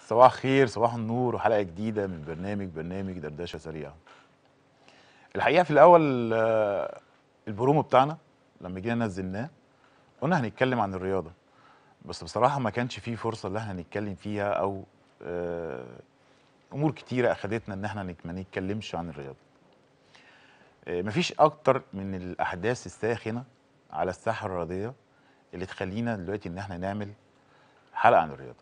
صباح الخير صباح النور وحلقه جديده من برنامج برنامج دردشه سريعه الحقيقه في الاول آه، البرومو بتاعنا لما جينا نزلناه قلنا هنتكلم عن الرياضه بس بصراحه ما كانش فيه فرصه ان احنا نتكلم فيها او آه، امور كتيره اخدتنا ان احنا نك- ما نتكلمش عن الرياضه آه، مفيش اكتر من الاحداث الساخنه على الساحه الرياضيه اللي تخلينا دلوقتي ان احنا نعمل حلقه عن الرياضه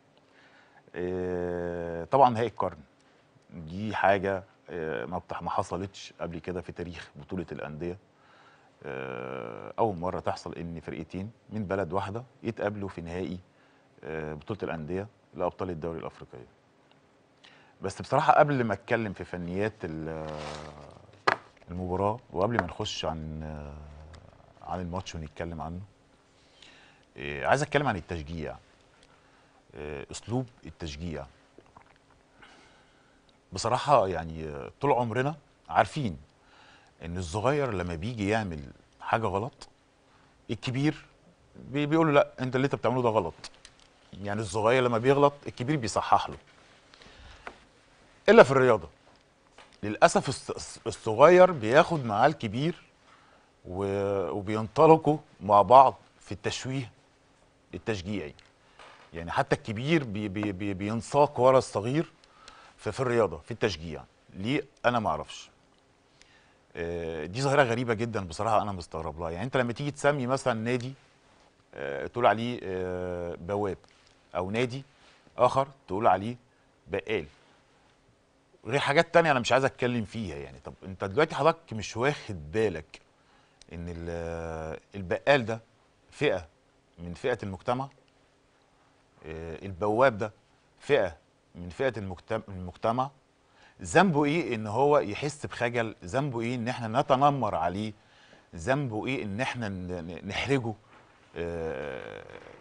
آه، طبعا نهائي القرن دي حاجه آه، ما بتح- ما حصلتش قبل كده في تاريخ بطوله الانديه آه، اول مره تحصل ان فرقتين من بلد واحده يتقابلوا في نهائي آه، بطوله الانديه لابطال الدوري الافريقيه بس بصراحه قبل ما اتكلم في فنيات ال- المباراه وقبل ما نخش عن آه، عن الماتش ونتكلم عنه آه، عايز اتكلم عن التشجيع آه، اسلوب التشجيع بصراحه يعني آه، طول عمرنا عارفين ان الصغير لما بيجي يعمل حاجه غلط الكبير بي- بيقول له لا انت اللي انت بتعمله ده غلط يعني الصغير لما بيغلط الكبير بيصحح له الا في الرياضه للاسف الص- الصغير بياخد معاه الكبير و- وبينطلقوا مع بعض في التشويه التشجيعي يعني حتى الكبير بي بي بي بينساق ورا الصغير في, في الرياضه في التشجيع ليه انا ما اعرفش آه، دي ظاهره غريبه جدا بصراحه انا مستغرب لها يعني انت لما تيجي تسمي مثلا نادي آه، تقول عليه آه، بواب او نادي اخر تقول عليه بقال غير حاجات تانية انا مش عايز اتكلم فيها يعني طب انت دلوقتي حضرتك مش واخد بالك ان ال- البقال ده فئه من فئه المجتمع آه، البواب ده فئه من فئه المجتمع, المجتمع ذنبه ايه ان هو يحس بخجل ذنبه ايه ان احنا نتنمر عليه ذنبه ايه ان احنا ن- ن- نحرجه آه،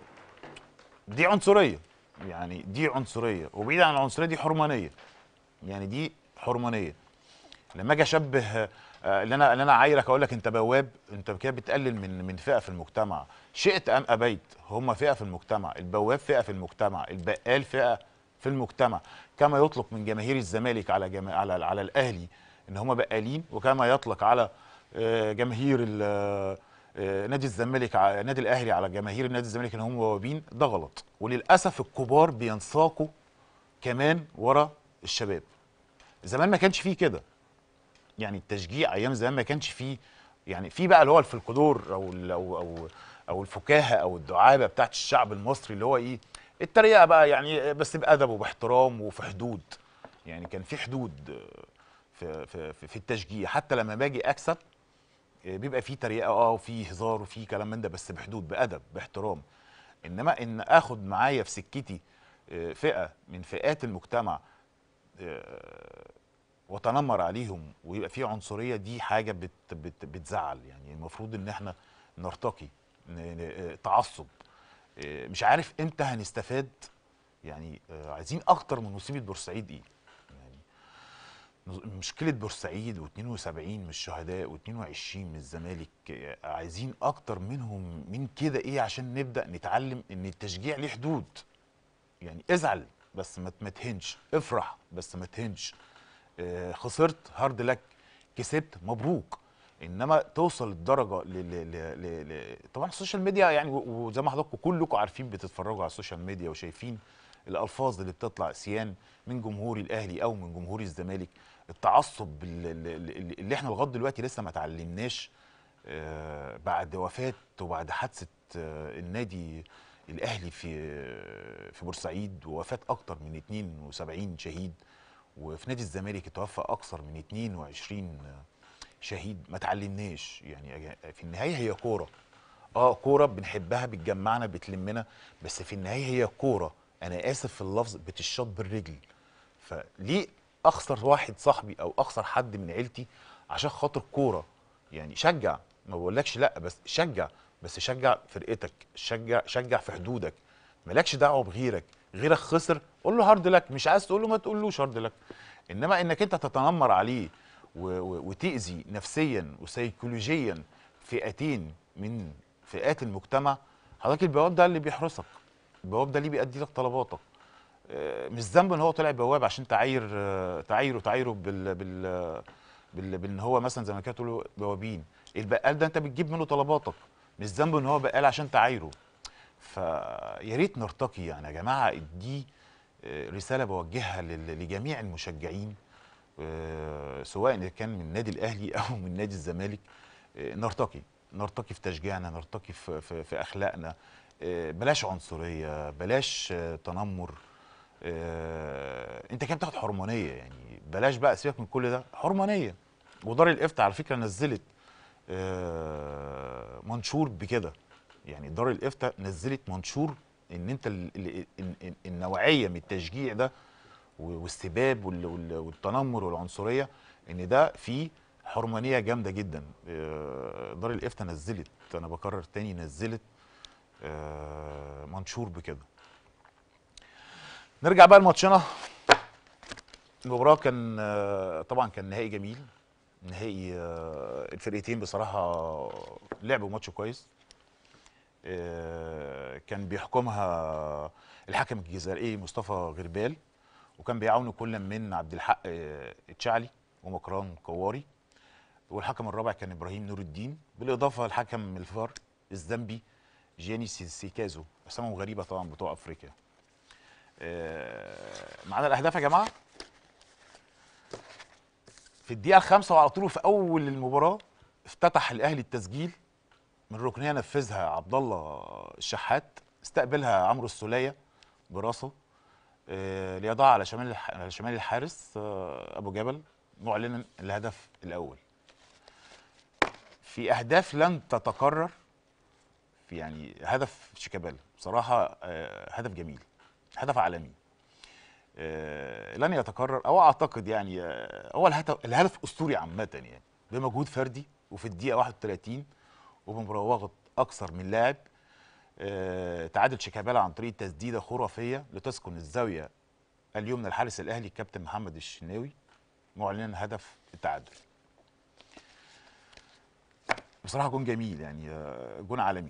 دي عنصريه يعني دي عنصريه وبعيد عن العنصريه دي حرمانيه يعني دي حرمانيه لما اجي اشبه آه، اللي انا اللي انا عايرك اقول لك انت بواب انت كده بتقلل من من فئه في المجتمع شئت ام ابيت هم فئه في المجتمع البواب فئه في المجتمع البقال فئه في المجتمع كما يطلق من جماهير الزمالك على جما على على الاهلي ان هم بقالين وكما يطلق على آه، جماهير ال- آه، نادي الزمالك ع- نادي الاهلي على جماهير نادي الزمالك ان هم بوابين ده غلط وللاسف الكبار بينساقوا كمان ورا الشباب زمان ما كانش فيه كده يعني التشجيع ايام زمان ما كانش فيه يعني في بقى اللي هو الفلكلور او ال- او او او الفكاهه او الدعابه بتاعت الشعب المصري اللي هو ايه التريقه بقى يعني بس بادب وباحترام وفي حدود يعني كان في حدود آه، في في في, في التشجيع حتى لما باجي اكسب آه، بيبقى في تريقه اه وفي هزار وفي كلام من ده بس بحدود بادب باحترام انما ان اخد معايا في سكتي آه، فئه من فئات المجتمع آه، وتنمر عليهم ويبقى في عنصريه دي حاجه بت بت بتزعل يعني المفروض ان احنا نرتقي ن- ن- آه، تعصب آه، مش عارف امتى هنستفاد يعني آه، عايزين اكتر من مصيبه بورسعيد ايه يعني نز- مشكله بورسعيد و72 من الشهداء و22 من الزمالك آه، عايزين اكتر منهم من كده ايه عشان نبدا نتعلم ان التشجيع ليه حدود يعني ازعل بس ما ما تهنش افرح بس ما تهنش آه، خسرت هارد لك كسبت مبروك انما توصل للدرجه ل ل ل ل ل طبعا السوشيال ميديا يعني و- وزي ما حضراتكم كلكم عارفين بتتفرجوا على السوشيال ميديا وشايفين الالفاظ اللي بتطلع سيان من جمهور الاهلي او من جمهور الزمالك التعصب اللي, اللي اللي احنا لغايه دلوقتي لسه ما اتعلمناش آه، بعد وفاه وبعد حادثه آه، النادي الاهلي في في بورسعيد ووفاه اكتر من 72 شهيد وفي نادي الزمالك اتوفى اكثر من 22 شهيد ما تعلمناش يعني أجا- في النهايه هي كوره اه كوره بنحبها بتجمعنا بتلمنا بس في النهايه هي كوره انا اسف في اللفظ بتشاط بالرجل فليه اخسر واحد صاحبي او اخسر حد من عيلتي عشان خاطر كوره يعني شجع ما بقولكش لا بس شجع بس شجع فرقتك شجع شجع في حدودك مالكش دعوه بغيرك غيرك خسر قول له هارد لك مش عايز تقول له ما تقولوش هارد لك انما انك انت تتنمر عليه و- و- وتاذي نفسيا وسيكولوجيا فئتين من فئات المجتمع حضرتك البواب ده اللي بيحرسك البواب ده اللي بيأدي لك طلباتك آه، مش ذنب ان هو طلع بواب عشان تعاير آه، تعايره تعايره بال بال بال بان هو مثلا زي ما كانوا تقولوا بوابين البقال ده انت بتجيب منه طلباتك مش ذنب ان هو بقال عشان تعايره فيا ريت نرتقي يعني يا جماعه دي آه، رساله بوجهها لل- لجميع المشجعين آه، سواء إذا كان من النادي الاهلي او من نادي الزمالك آه، نرتقي نرتقي في تشجيعنا نرتقي في, في, في اخلاقنا آه، بلاش عنصريه بلاش آه، تنمر آه، انت كده بتاخد حرمانيه يعني بلاش بقى سيبك من كل ده حرمانيه ودار الافتاء على فكره نزلت آه، منشور بكده يعني دار الافتاء نزلت منشور ان انت ال ال ال ال النوعيه من التشجيع ده و- والسباب وال- وال- والتنمر والعنصريه ان ده فيه حرمانيه جامده جدا آه، دار الافتاء نزلت انا بكرر تاني نزلت آه، منشور بكده نرجع بقى لماتشنا المباراة كان آه، طبعا كان نهائي جميل نهائي آه، الفرقتين بصراحة لعبوا ماتش كويس آه، كان بيحكمها الحكم الجزائري مصطفى غربال وكان بيعاونه كل من عبد الحق آه، التشعلي ومكران كواري والحكم الرابع كان ابراهيم نور الدين بالاضافه لحكم الفار الزامبي جياني سي- سيكازو اسامهم غريبه طبعا بتوع افريقيا آه، معانا الاهداف يا جماعه في الدقيقه الخامسه وعلى طول في اول المباراه افتتح الاهلي التسجيل من ركنيه نفذها عبد الله الشحات استقبلها عمرو السوليه براسه آه، ليضع على شمال الح- على شمال الحارس آه، ابو جبل معلنا الهدف الاول في اهداف لن تتكرر في يعني هدف شيكابالا بصراحه آه، هدف جميل هدف عالمي آه، لن يتكرر او اعتقد يعني آه، هو الهدف الهدف اسطوري عامه يعني بمجهود فردي وفي الدقيقه 31 وبمراوغه اكثر من لاعب آه، تعادل شيكابالا عن طريق تسديده خرافيه لتسكن الزاويه اليمنى الحارس الاهلي الكابتن محمد الشناوي معلنا هدف التعادل بصراحه جون جميل يعني آه، جون عالمي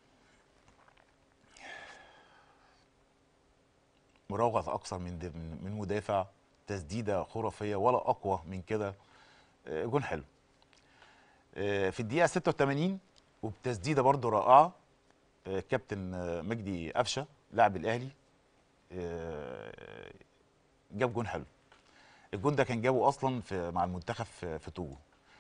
مراوغه اكثر من د- من من مدافع تسديده خرافيه ولا اقوى من كده آه، جون حلو آه، في الدقيقه 86 وبتسديده برضو رائعه آه، كابتن آه، مجدي قفشه لاعب الاهلي آه، جاب جون حلو الجون ده كان جابه اصلا في مع المنتخب في, في توجو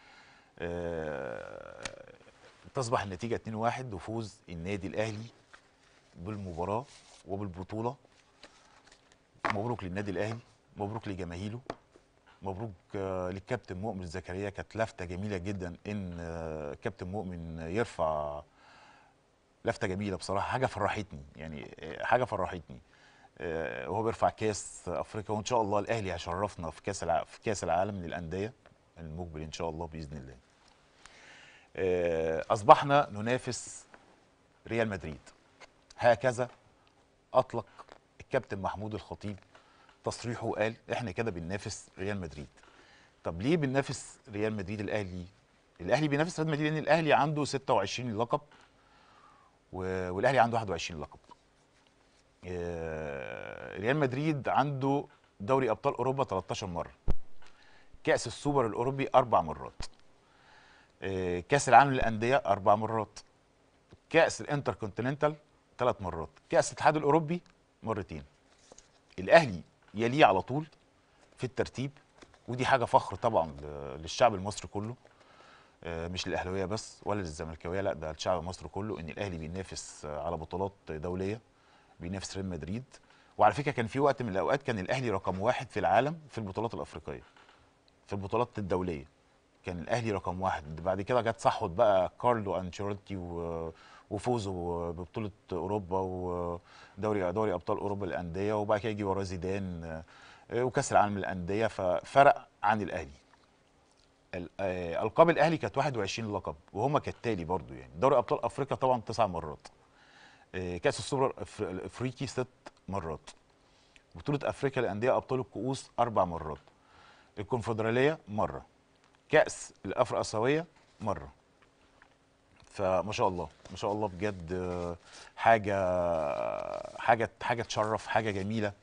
آه، تصبح النتيجه 2-1 وفوز النادي الاهلي بالمباراه وبالبطوله مبروك للنادي الاهلي مبروك لجماهيره مبروك آه، للكابتن مؤمن زكريا كانت لفته جميله جدا ان آه، كابتن مؤمن يرفع لفته جميله بصراحه حاجه فرحتني يعني آه، حاجه فرحتني آه، وهو بيرفع كاس افريقيا وان شاء الله الاهلي هيشرفنا في كاس الع... في كاس العالم للانديه المقبل ان شاء الله باذن الله آه، اصبحنا ننافس ريال مدريد هكذا اطلق الكابتن محمود الخطيب تصريحه وقال احنا كده بننافس ريال مدريد طب ليه بننافس ريال مدريد الاهلي الاهلي بينافس ريال مدريد لان الاهلي عنده 26 لقب و- والاهلي عنده 21 لقب آه، ريال مدريد عنده دوري ابطال اوروبا 13 مره كاس السوبر الاوروبي اربع مرات آه، كاس العالم للانديه اربع مرات كاس الانتر كونتيننتال ثلاث مرات كاس الاتحاد الاوروبي مرتين الاهلي يليه على طول في الترتيب ودي حاجه فخر طبعا ل- للشعب المصري كله آه، مش للاهلاويه بس ولا للزملكاويه لا ده الشعب المصري كله ان الاهلي بينافس آه، على بطولات دوليه بينافس ريال مدريد وعلى فكره كان في وقت من الاوقات كان الاهلي رقم واحد في العالم في البطولات الافريقيه في البطولات الدوليه كان الاهلي رقم واحد بعد كده جت صحوه بقى كارلو انشيلوتي و- وفوزه ببطوله اوروبا ودوري دوري ابطال اوروبا للانديه وبعد كده يجي وراه زيدان آه، وكاس العالم للانديه ففرق عن الاهلي ال- آه، القاب الاهلي كانت 21 لقب وهما كالتالي برضو يعني دوري ابطال افريقيا طبعا تسع مرات آه، كاس السوبر الأف- الافريقي ست مرات بطوله افريقيا للانديه ابطال الكؤوس اربع مرات الكونفدراليه مره كاس الافريقيا اسيويه مره فما شاء الله ما شاء الله بجد آه، حاجه حاجه حاجه تشرف حاجه جميله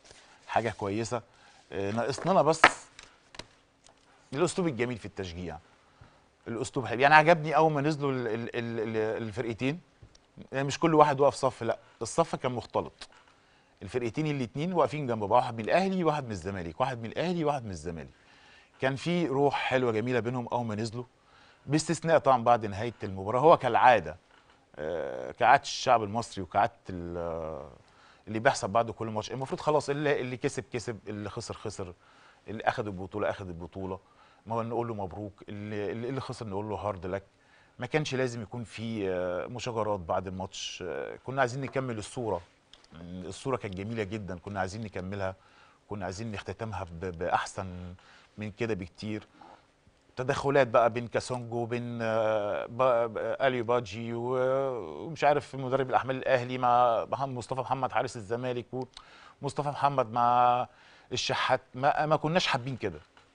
حاجه كويسه آه، ناقصنا لنا بس الاسلوب الجميل في التشجيع الاسلوب حلو يعني عجبني اول ما نزلوا ال- ال- ال- ال- الفرقتين يعني مش كل واحد واقف صف لا الصف كان مختلط الفرقتين الاتنين واقفين جنب بعض واحد من الاهلي وواحد من الزمالك واحد من الاهلي وواحد من الزمالك كان في روح حلوه جميله بينهم اول ما نزلوا باستثناء طبعا بعد نهايه المباراه هو كالعاده آه، كعاده الشعب المصري وكعاده ال- آه، اللي بيحصل بعد كل ماتش المفروض خلاص اللي اللي كسب كسب اللي خسر خسر اللي اخذ البطوله اخذ البطوله ما هو نقول له مبروك اللي اللي اللي خسر نقول له هارد لك ما كانش لازم يكون في آه، مشاجرات بعد الماتش آه، كنا عايزين نكمل الصوره الصوره كانت جميله جدا كنا عايزين نكملها كنا عايزين نختتمها ب- باحسن من كده بكتير تدخلات بقى بين كاسونجو وبين آه، با- با- اليو باجي و- ومش عارف مدرب الاحمال الاهلي مع محمد مصطفى محمد حارس الزمالك ومصطفى محمد مع الشحات ما, ما كناش حابين كده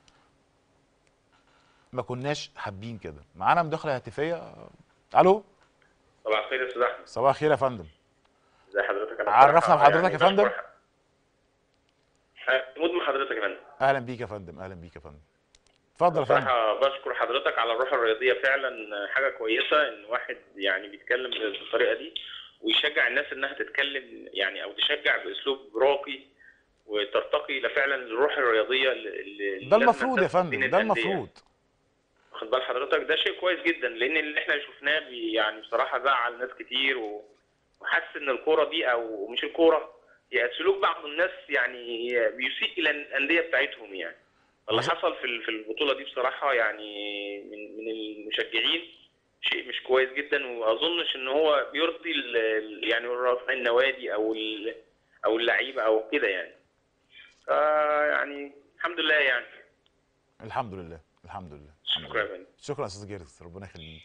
ما كناش حابين كده معانا مداخله هاتفيه الو صباح الخير يا استاذ احمد صباح الخير يا فندم ازي حضرتك انا عرفنا بصراحة بحضرتك يا فندم. بشكر ح- محمود من حضرتك يا فندم اهلا بيك يا فندم اهلا بيك يا فندم اتفضل يا فندم بصراحه بشكر حضرتك على الروح الرياضيه فعلا حاجه كويسه ان واحد يعني بيتكلم بالطريقه دي ويشجع الناس انها تتكلم يعني او تشجع باسلوب راقي وترتقي الى فعلا الروح الرياضيه اللي اللي ده لازم المفروض يا تنتشر فندم بين ده الأندية. المفروض واخد بال حضرتك ده شيء كويس جدا لان اللي احنا شفناه بي يعني بصراحه زعل ناس كتير و- وحس ان الكوره دي او مش الكوره هي سلوك بعض الناس يعني بيسيء الى الانديه بتاعتهم يعني اللي بالظبط. حصل في ال- في البطوله دي بصراحه يعني من من المشجعين شيء مش كويس جدا واظنش ان هو بيرضي ال- ال- يعني رؤساء النوادي او ال- او اللعيبه او كده يعني فا يعني الحمد لله يعني الحمد لله الحمد لله الحمد شكرا لله. يا فندم شكرا يا استاذ جيرس ربنا يخليك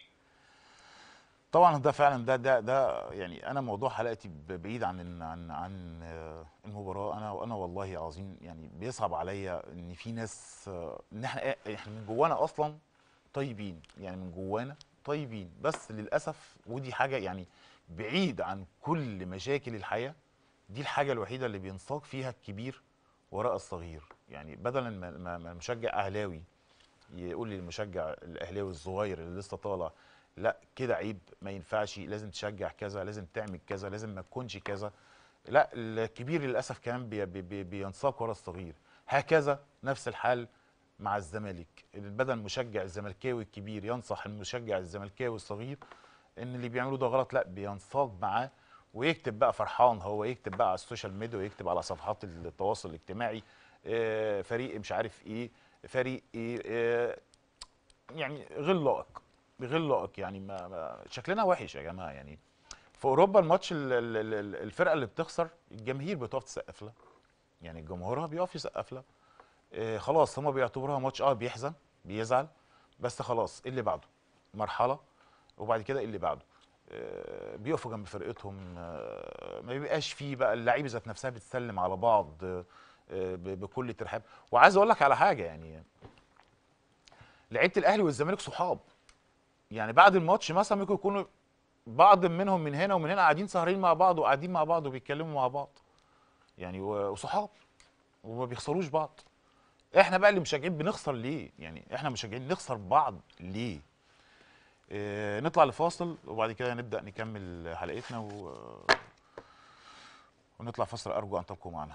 طبعا ده فعلا ده ده ده يعني انا موضوع حلقتي ب- بعيد عن عن عن آه، المباراه انا وانا والله عظيم يعني بيصعب عليا ان في ناس آه، ان احنا احنا من جوانا اصلا طيبين يعني من جوانا طيبين بس للاسف ودي حاجه يعني بعيد عن كل مشاكل الحياه دي الحاجه الوحيده اللي بينساق فيها الكبير وراء الصغير يعني بدلا ما ما- ما المشجع اهلاوي يقول لي المشجع الاهلاوي الصغير اللي لسه طالع لا كده عيب ما ينفعش لازم تشجع كذا لازم تعمل كذا لازم ما تكونش كذا لا الكبير للاسف كمان بي بي بي بينساق ورا الصغير هكذا نفس الحال مع الزمالك بدل المشجع الزملكاوي الكبير ينصح المشجع الزملكاوي الصغير ان اللي بيعملوه ده غلط لا بينساق معاه ويكتب بقى فرحان هو يكتب بقى على السوشيال ميديا ويكتب على صفحات التواصل الاجتماعي آه، فريق مش عارف ايه فريق ايه آه، يعني غير لائق غير لائق يعني ما, ما شكلنا وحش يا جماعه يعني في اوروبا الماتش ال- ال- ال- ال- الفرقه اللي بتخسر الجماهير بتقف تسقف لها يعني جمهورها بيقف يسقف لها آه خلاص هما بيعتبروها ماتش اه بيحزن بيزعل بس خلاص إيه اللي بعده مرحله وبعد كده إيه اللي بعده آه بيقفوا جنب فرقتهم آه ما بيبقاش فيه بقى اللعيبه ذات نفسها بتسلم على بعض آه آه، ب- بكل ترحاب وعايز اقول لك على حاجه يعني لعيبه الاهلي والزمالك صحاب يعني بعد الماتش مثلا ممكن يكونوا بعض منهم من هنا ومن هنا قاعدين سهرين مع بعض وقاعدين مع بعض وبيتكلموا مع بعض يعني و- وصحاب وما بيخسروش بعض احنا بقى اللي مشجعين بنخسر ليه يعني احنا مشجعين نخسر بعض ليه اه نطلع لفاصل وبعد كده نبدا نكمل حلقتنا و... ونطلع فاصل ارجو ان تبقوا معنا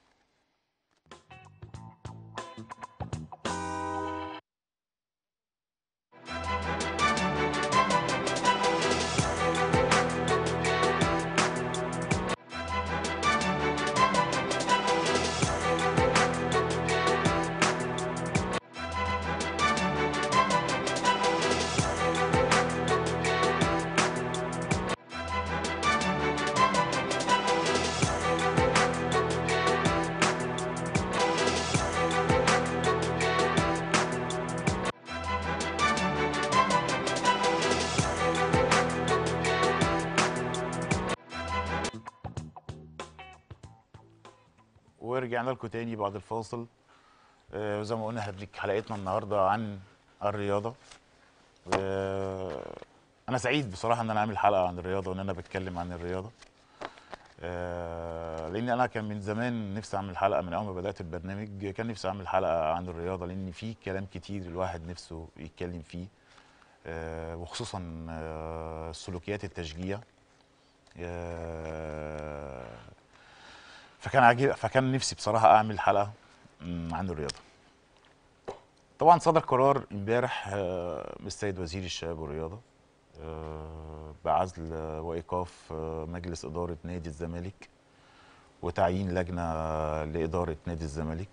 ورجعنا لكم تاني بعد الفاصل آه، وزي ما قلنا هديك حلقتنا النهارده عن الرياضه آه، انا سعيد بصراحه ان انا عامل حلقه عن الرياضه وان انا بتكلم عن الرياضه آه، لان انا كان من زمان نفسي اعمل حلقه من اول ما بدات البرنامج كان نفسي اعمل حلقه عن الرياضه لان في كلام كتير الواحد نفسه يتكلم فيه آه، وخصوصا آه، سلوكيات التشجيع آه، فكان عجيب فكان نفسي بصراحه اعمل حلقه مم، عن الرياضه طبعا صدر قرار امبارح آه، من السيد وزير الشباب والرياضه آه، بعزل آه، وايقاف آه، مجلس اداره نادي الزمالك وتعيين لجنه لاداره نادي الزمالك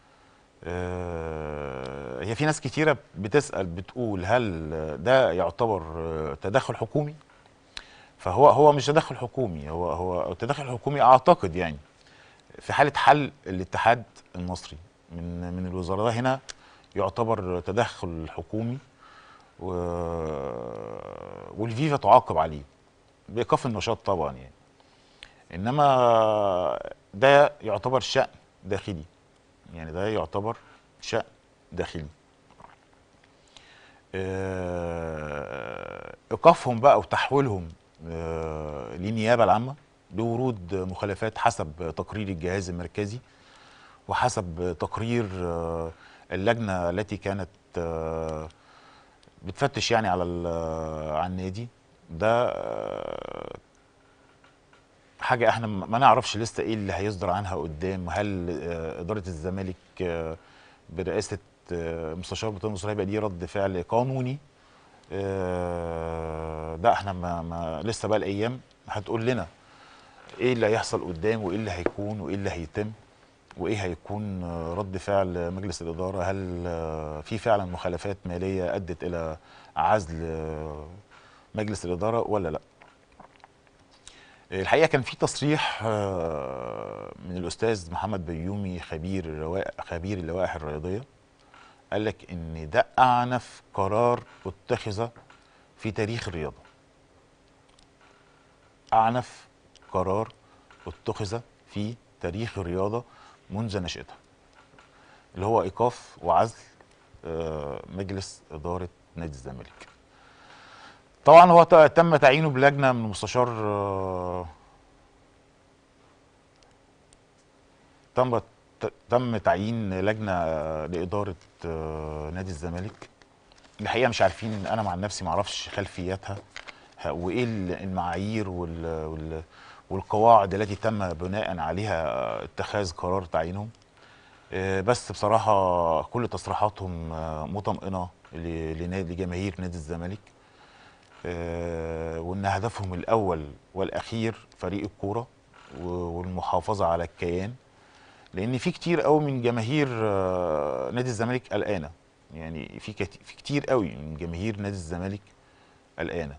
آه، هي في ناس كتيره بتسال بتقول هل ده يعتبر آه، تدخل حكومي فهو هو مش تدخل حكومي هو هو تدخل حكومي اعتقد يعني في حاله حل الاتحاد المصري من من الوزراء هنا يعتبر تدخل حكومي و... والفيفا تعاقب عليه بايقاف النشاط طبعا يعني انما ده يعتبر شأن داخلي يعني ده يعتبر شأن داخلي آه، ايقافهم بقى وتحويلهم آه، للنيابه العامه بورود مخالفات حسب تقرير الجهاز المركزي وحسب تقرير آه، اللجنه التي كانت آه، بتفتش يعني على ال- على النادي ده آه، حاجه احنا ما ما نعرفش لسه ايه اللي هيصدر عنها قدام هل آه، اداره الزمالك آه، برئاسه آه، مستشار بطل مصر هيبقى دي رد فعل قانوني آه، ده احنا ما, ما لسه بقى الايام هتقول لنا ايه اللي هيحصل قدام وايه اللي هيكون وايه اللي هيتم وايه هيكون آه، رد فعل مجلس الاداره هل آه، في فعلا مخالفات ماليه ادت الى عزل آه، مجلس الاداره ولا لا الحقيقه كان في تصريح آه، من الاستاذ محمد بيومي خبير الروائح خبير اللوائح الرياضيه قال لك ان ده اعنف قرار اتخذ في تاريخ الرياضه اعنف قرار اتخذ في تاريخ الرياضه منذ نشاتها اللي هو ايقاف وعزل آه، مجلس اداره نادي الزمالك طبعا هو ت- تم تعيينه بلجنه من مستشار آه، تم ت- تم تعيين لجنه لاداره آه، نادي الزمالك الحقيقه مش عارفين انا مع نفسي ما اعرفش خلفياتها ه- وايه ال- المعايير وال وال والقواعد التي تم بناء عليها آه، اتخاذ قرار تعيينهم آه، بس بصراحه كل تصريحاتهم آه، مطمئنه ل- لنادي لجماهير نادي الزمالك آه، وان هدفهم الاول والاخير فريق الكوره و- والمحافظه على الكيان لان في كتير قوي من جماهير آه، نادي الزمالك قلقانه يعني في كت- في كتير قوي من جماهير نادي الزمالك قلقانه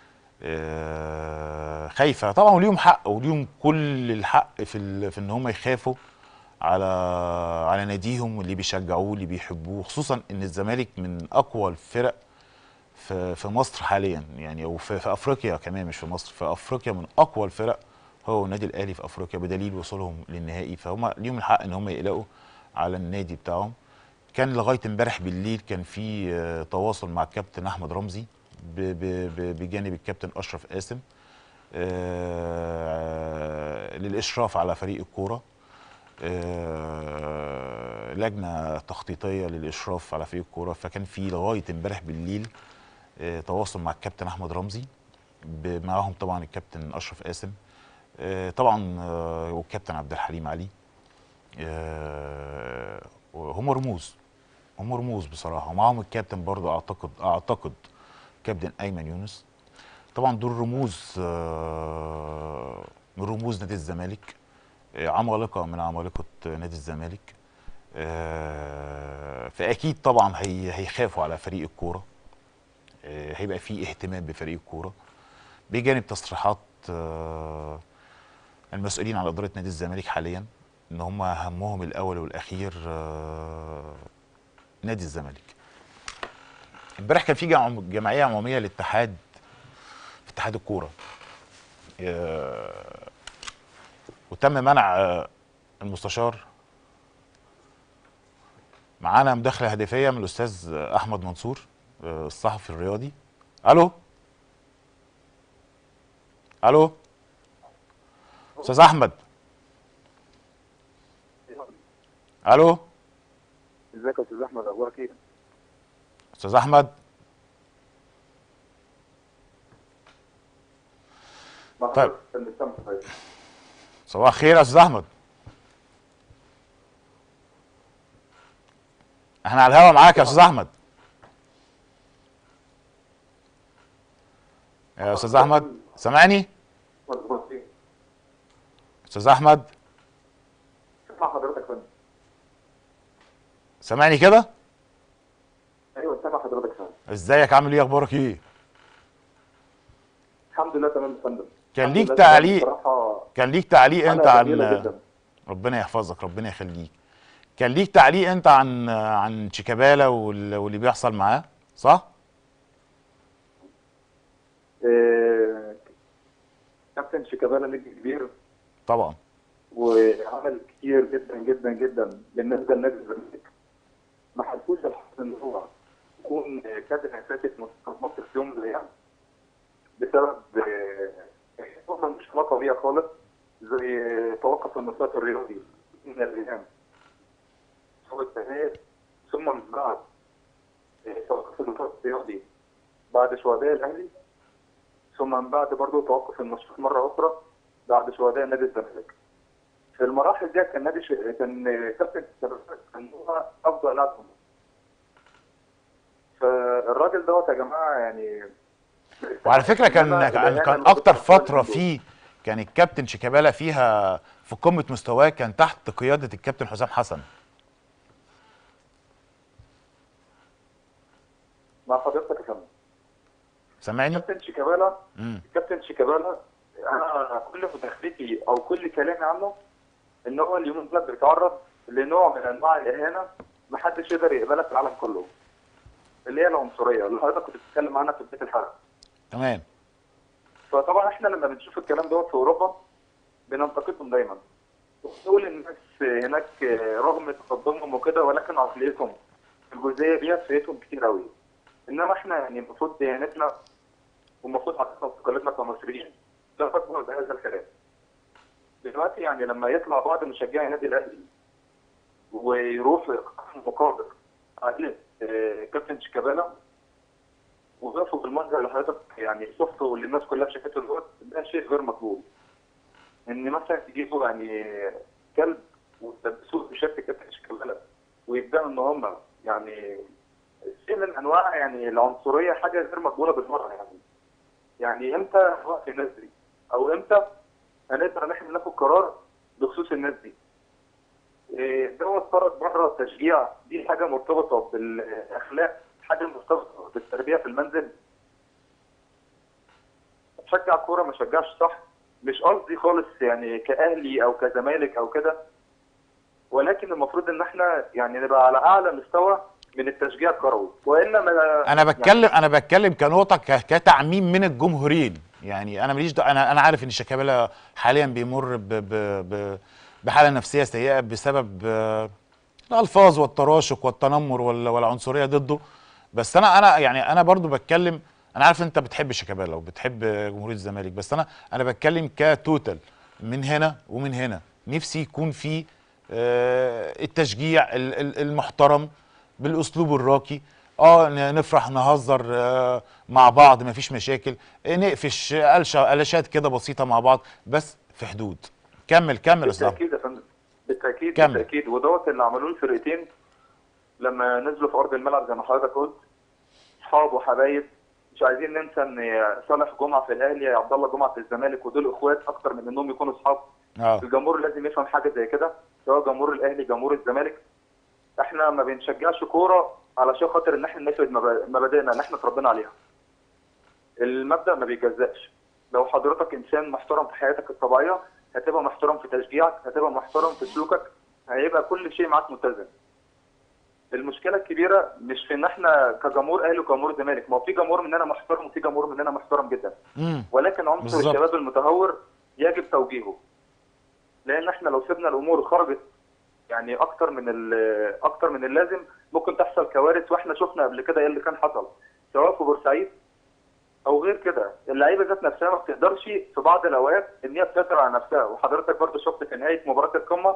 آه، خايفه طبعا وليهم حق وليهم كل الحق في ال- في ان هم يخافوا على على ناديهم واللي بيشجعوه اللي بيحبوه خصوصا ان الزمالك من اقوى الفرق في في مصر حاليا يعني او في, في افريقيا كمان مش في مصر في افريقيا من اقوى الفرق هو النادي الاهلي في افريقيا بدليل وصولهم للنهائي فهم ليهم الحق ان هم يقلقوا على النادي بتاعهم كان لغايه امبارح بالليل كان في آه، تواصل مع الكابتن احمد رمزي ب- ب- ب- بجانب الكابتن اشرف قاسم آه، للاشراف على فريق الكوره آه، لجنه تخطيطيه للاشراف على فريق الكوره فكان في لغايه امبارح بالليل آه، تواصل مع الكابتن احمد رمزي ب- معاهم طبعا الكابتن اشرف قاسم آه، طبعا آه، والكابتن عبد الحليم علي آه، هم رموز هم رموز بصراحه ومعاهم الكابتن برضه اعتقد اعتقد كابتن ايمن يونس طبعا دول رموز آه، من رموز نادي الزمالك آه، عمالقه من عمالقه نادي الزمالك آه، فاكيد طبعا هي هيخافوا على فريق الكوره آه، هيبقى فيه اهتمام بفريق الكوره بجانب تصريحات آه، المسؤولين عن اداره نادي الزمالك حاليا ان هم همهم الاول والاخير آه، نادي الزمالك امبارح كان في جمع- جمعيه عموميه للاتحاد في اتحاد الكوره آه، وتم منع آه، المستشار معانا مداخله هاتفيه من الاستاذ احمد منصور آه، الصحفي الرياضي الو الو استاذ احمد الو ازيك يا استاذ احمد اخبارك ايه؟ استاذ احمد طيب. صباح الخير يا استاذ احمد احنا على الهوا معاك يا استاذ احمد يا استاذ احمد سامعني استاذ احمد اسمع حضرتك يا فندم سامعني كده ايوه سامع حضرتك يا فندم ازيك عامل ايه اخبارك ايه الحمد لله تمام يا فندم كان الحمد ليك لله تمام. تعليق بصراحه كان ليك تعليق انت حلقة عن جميلة جدا. ربنا يحفظك ربنا يخليك كان ليك تعليق انت عن عن شيكابالا وال- واللي بيحصل معاه صح آه، كابتن شيكابالا نجم كبير طبعا وعمل كتير جدا جدا جدا بالنسبه لنادي الزمالك ما حلفوش الحظ ان هو يكون كادر اساسي في منتخب مصر في يوم من الايام بسبب آه، هو مش علاقه بيها خالص زي توقف النشاط الرياضي من الايام هو التهيئ ثم من بعد آه، توقف النشاط الرياضي بعد شهداء الاهلي ثم من بعد برضه توقف النشاط مره اخرى بعد شهداء نادي الزمالك في المراحل دي كان نادي ش... كان كابتن الزمالك كان هو افضل لاعب في مصر. فالراجل دوت يا جماعه يعني وعلى فكره كان إنما كان, الإهانة كان اللي اكتر بتحصل فتره دول. فيه كان الكابتن شيكابالا فيها في قمه مستواه كان تحت قياده الكابتن حسام حسن مع حضرتك يا فندم سامعني كابتن شيكابالا امم كابتن شيكابالا انا كل مداخلتي او كل كلامي عنه ان هو اليومين دول بيتعرض لنوع من انواع الاهانه محدش يقدر يقبلها في العالم كله اللي هي العنصريه اللي حضرتك كنت بتتكلم عنها في بدايه الحلقه تمام فطبعا احنا لما بنشوف الكلام دوت في اوروبا بننتقدهم دايما ونقول الناس هناك رغم تقدمهم وكده ولكن عقليتهم في الجزئيه ديت فايتهم كتير قوي انما احنا يعني المفروض ديانتنا والمفروض عقيدتنا وتقاليدنا كمصريين لا تكبر بهذا الكلام دلوقتي يعني لما يطلع بعض مشجعي النادي الاهلي ويروح مقابل عائله آه، كابتن شيكابالا وقفوا بالمنظر اللي حضرتك يعني شفته واللي الناس كلها شافته دلوقتي ده شيء غير مقبول. ان مثلا تجيبوا يعني كلب وتلبسوه بشكل كابتن شيكابالا ويبداوا ان هم يعني شيء من انواع يعني العنصريه حاجه غير مقبوله بالمره يعني. يعني امتى وقت الناس دي؟ او امتى هنقدر ان احنا ناخد قرار بخصوص الناس دي؟ إيه، دوت خرج بره التشجيع دي حاجه مرتبطه بالاخلاق حاجه مرتبطه بالتربيه في المنزل شجع كوره ما شجعش صح مش قصدي خالص يعني كاهلي او كزمالك او كده ولكن المفروض ان احنا يعني نبقى على اعلى مستوى من التشجيع الكروي والا ما انا بتكلم انا بتكلم كنقطه ك- كتعميم من الجمهورين يعني انا ماليش دعوة- انا انا عارف ان شيكابالا حاليا بيمر ب ب ب بحاله نفسيه سيئه بسبب آه، الالفاظ والتراشق والتنمر وال- والعنصريه ضده بس انا انا يعني انا برضو بتكلم انا عارف انت بتحب شيكابالا وبتحب جمهوريه الزمالك بس انا انا بتكلم كتوتال من هنا ومن هنا نفسي يكون في آه، التشجيع ال- ال- المحترم بالاسلوب الراقي اه ن- نفرح نهزر آه، مع بعض مفيش مشاكل آه، نقفش قلشه قلشات كده بسيطه مع بعض بس في حدود كمل كمل يا استاذ بالتاكيد يا فندم بالتاكيد كمل. بالتاكيد ودوت اللي عملوه الفرقتين لما نزلوا في ارض الملعب زي ما حضرتك قلت اصحاب وحبايب مش عايزين ننسى ان صالح جمعه في الاهلي عبد الله جمعه في الزمالك ودول اخوات اكتر من انهم يكونوا اصحاب اه الجمهور لازم يفهم حاجه زي كده سواء جمهور الاهلي جمهور الزمالك احنا ما بنشجعش كوره علشان خاطر ان احنا نفرض مبا- مبادئنا اللي احنا اتربينا عليها المبدا ما بيجزأش لو حضرتك انسان محترم في حياتك الطبيعيه هتبقى محترم في تشجيعك هتبقى محترم في سلوكك هيبقى كل شيء معاك متزن المشكله الكبيره مش في ان احنا كجمهور اهلي وكجمهور زمالك ما هو في جمهور مننا محترم وفي جمهور مننا محترم جدا امم ولكن عنصر بالظبط. الشباب المتهور يجب توجيهه لان احنا لو سيبنا الامور خرجت يعني اكتر من ال- اكتر من اللازم ممكن تحصل كوارث واحنا شفنا قبل كده ايه اللي كان حصل سواء في بورسعيد او غير كده اللعيبه ذات نفسها ما بتقدرش في بعض الاوقات ان هي تسيطر على نفسها وحضرتك برضه شفت في نهايه مباراه القمه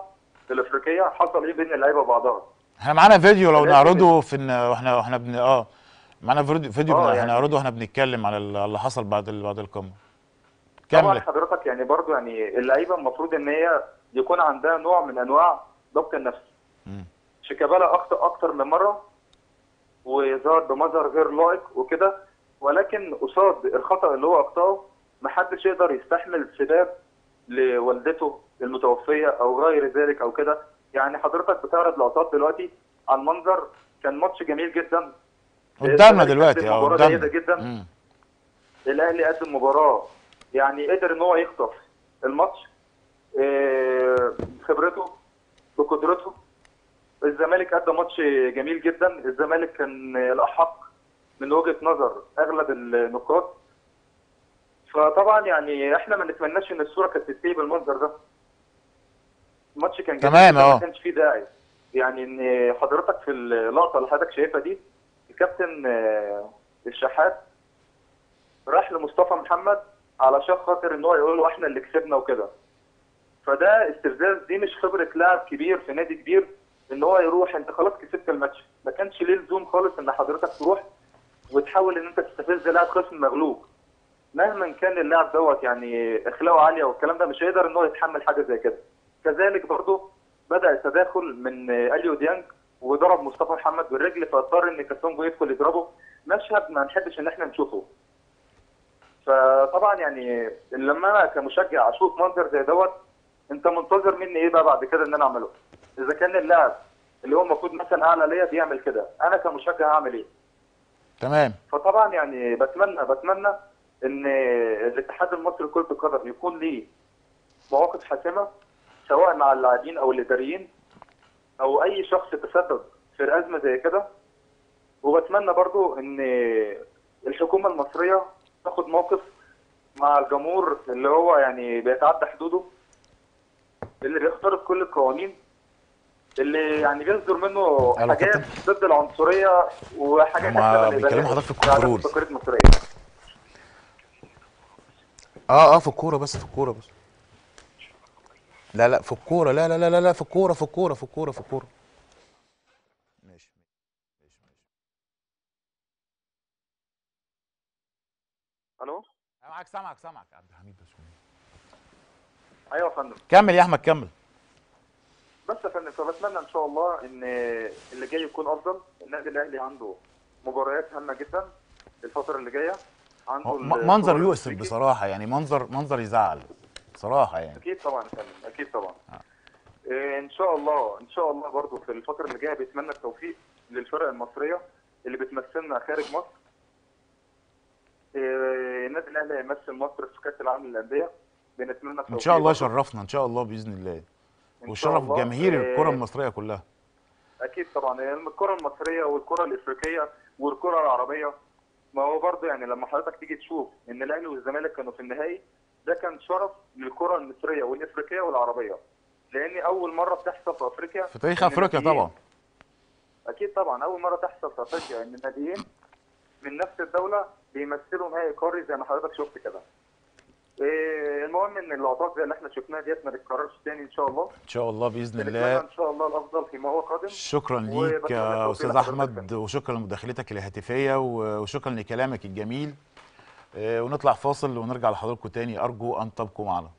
الافريقيه حصل ايه بين اللعيبه وبعضها احنا معانا فيديو لو لازم نعرضه في إن- واحنا واحنا بن اه معانا فيديو فيديو آه، بن- يعني- هنعرضه واحنا بنتكلم على ال- اللي حصل بعد ال- بعد القمه طبعا كمل حضرتك يعني برضو يعني اللعيبه المفروض ان هي يكون عندها نوع من انواع ضبط النفس مم. شيكابالا اخطا اكتر من مره وظهر بمظهر غير لائق وكده ولكن قصاد الخطا اللي هو اخطاه محدش يقدر يستحمل سباب لوالدته المتوفيه او غير ذلك او كده يعني حضرتك بتعرض لقطات دلوقتي عن منظر كان ماتش جميل جدا قدامنا الزمالك دلوقتي قدم اه مباراة قدامنا جيدة جدا. مم. الاهلي قدم مباراه يعني قدر ان هو يخطف الماتش آه، بخبرته بقدرته الزمالك قدم ماتش جميل جدا الزمالك كان الاحق من وجهه نظر اغلب النقاط فطبعا يعني احنا ما نتمناش ان الصوره كانت تنتهي بالمنظر ده الماتش كان جميل تمام، جداً، اه. ما كانش فيه داعي يعني ان حضرتك في اللقطه اللي حضرتك شايفها دي الكابتن آه، الشحات راح لمصطفى محمد علشان خاطر ان هو يقول له احنا اللي كسبنا وكده فده استفزاز دي مش خبره لاعب كبير في نادي كبير ان هو يروح انت خلاص كسبت الماتش ما كانش ليه لزوم خالص ان حضرتك تروح وتحاول ان انت تستفز لاعب خصم مغلوب مهما كان اللاعب دوت يعني اخلاقه عاليه والكلام ده مش هيقدر ان هو يتحمل حاجه زي كده كذلك برضه بدا التداخل من اليو ديانج وضرب مصطفى محمد بالرجل فاضطر ان كاسونجو يدخل يضربه مشهد ما نحبش ان احنا نشوفه فطبعا يعني لما انا كمشجع اشوف منظر زي دوت انت منتظر مني ايه بقى بعد كده ان انا اعمله اذا كان اللاعب اللي هو المفروض مثلا اعلى ليا بيعمل كده انا كمشجع هعمل ايه تمام فطبعا يعني بتمنى بتمنى ان الاتحاد المصري لكره القدم يكون ليه مواقف حاسمه سواء مع اللاعبين او الاداريين او اي شخص تسبب في ازمه زي كده وبتمنى برضو ان الحكومه المصريه تاخد موقف مع الجمهور اللي هو يعني بيتعدى حدوده اللي بيخترق كل القوانين اللي يعني بيصدر منه يلا حاجات كابتن. ضد العنصريه وحاجات هما إحنا ما بيتكلموا نقبلهاش حضرتك في بعد الكنترول. التقارير المصريه اه اه في الكوره بس في الكوره بس لا لا في الكوره لا لا لا لا لا في الكوره في الكوره في الكوره في الكوره ماشي ماشي ماشي الو أنا معاك سامعك سامعك عبد الحميد بس ايوه يا فندم كمل يا احمد كمل بس يا فندم فبتمنى ان شاء الله ان اللي جاي يكون افضل النادي الاهلي عنده مباريات هامه جدا الفتره اللي جايه عنده هو م- السوبر منظر يؤسف الأفريقي. بصراحه يعني منظر منظر يزعل بصراحه يعني اكيد طبعا يا فندم اكيد طبعا إيه ان شاء الله ان شاء الله برضو في الفتره اللي جايه بيتمنى التوفيق للفرق المصريه اللي بتمثلنا خارج مصر إيه النادي الاهلي هيمثل مصر في كاس العالم للانديه بنتمنى التوفيق ان شاء الله برضو. يشرفنا ان شاء الله باذن الله إن شاء ويشرف الله. جماهير إيه، الكره المصريه كلها اكيد طبعا يعني الكره المصريه والكره الافريقيه والكره العربيه ما هو برضه يعني لما حضرتك تيجي تشوف ان الاهلي والزمالك كانوا في النهائي ده كان شرف للكره المصريه والافريقيه والعربيه لان اول مره بتحصل في افريقيا في تاريخ إن افريقيا ناديين- طبعا اكيد طبعا اول مره تحصل في افريقيا ان ناديين من نفس الدوله بيمثلوا نهائي قاري زي ما حضرتك شفت كده إيه المهم ان اللقطات زي اللي احنا شفناها ديت ما تتكررش تاني ان شاء الله ان شاء الله باذن بنتمنى الله ان شاء الله الافضل فيما هو قادم شكرا ليك وبتمنى يا التوفيق استاذ لحضرتك احمد وشكرا لمداخلتك الهاتفيه و- وشكرا لكلامك الجميل آه، ونطلع فاصل ونرجع لحضراتكم تاني ارجو ان تبقوا معنا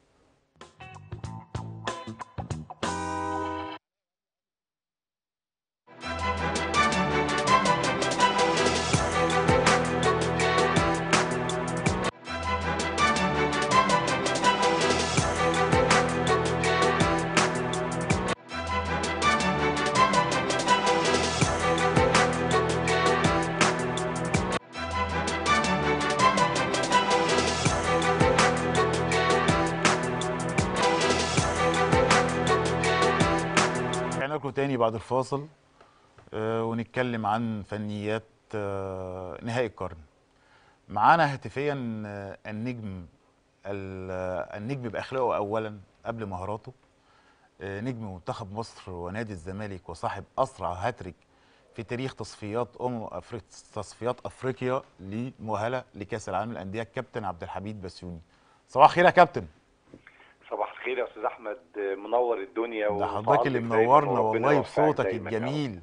رجعنا لكم تاني بعد الفاصل آه، ونتكلم عن فنيات آه، نهائي القرن معانا هاتفيا آه، النجم ال- آه، النجم باخلاقه اولا قبل مهاراته آه، نجم منتخب مصر ونادي الزمالك وصاحب اسرع هاتريك في تاريخ تصفيات امم افريقيا تصفيات افريقيا لمؤهله لكاس العالم للانديه كابتن عبد الحميد بسيوني صباح الخير يا كابتن صباح الخير يا استاذ احمد منور الدنيا ده حضرتك اللي ومتألق دايماً منورنا وربنا والله يوفقك بصوتك دايماً يا رب. الجميل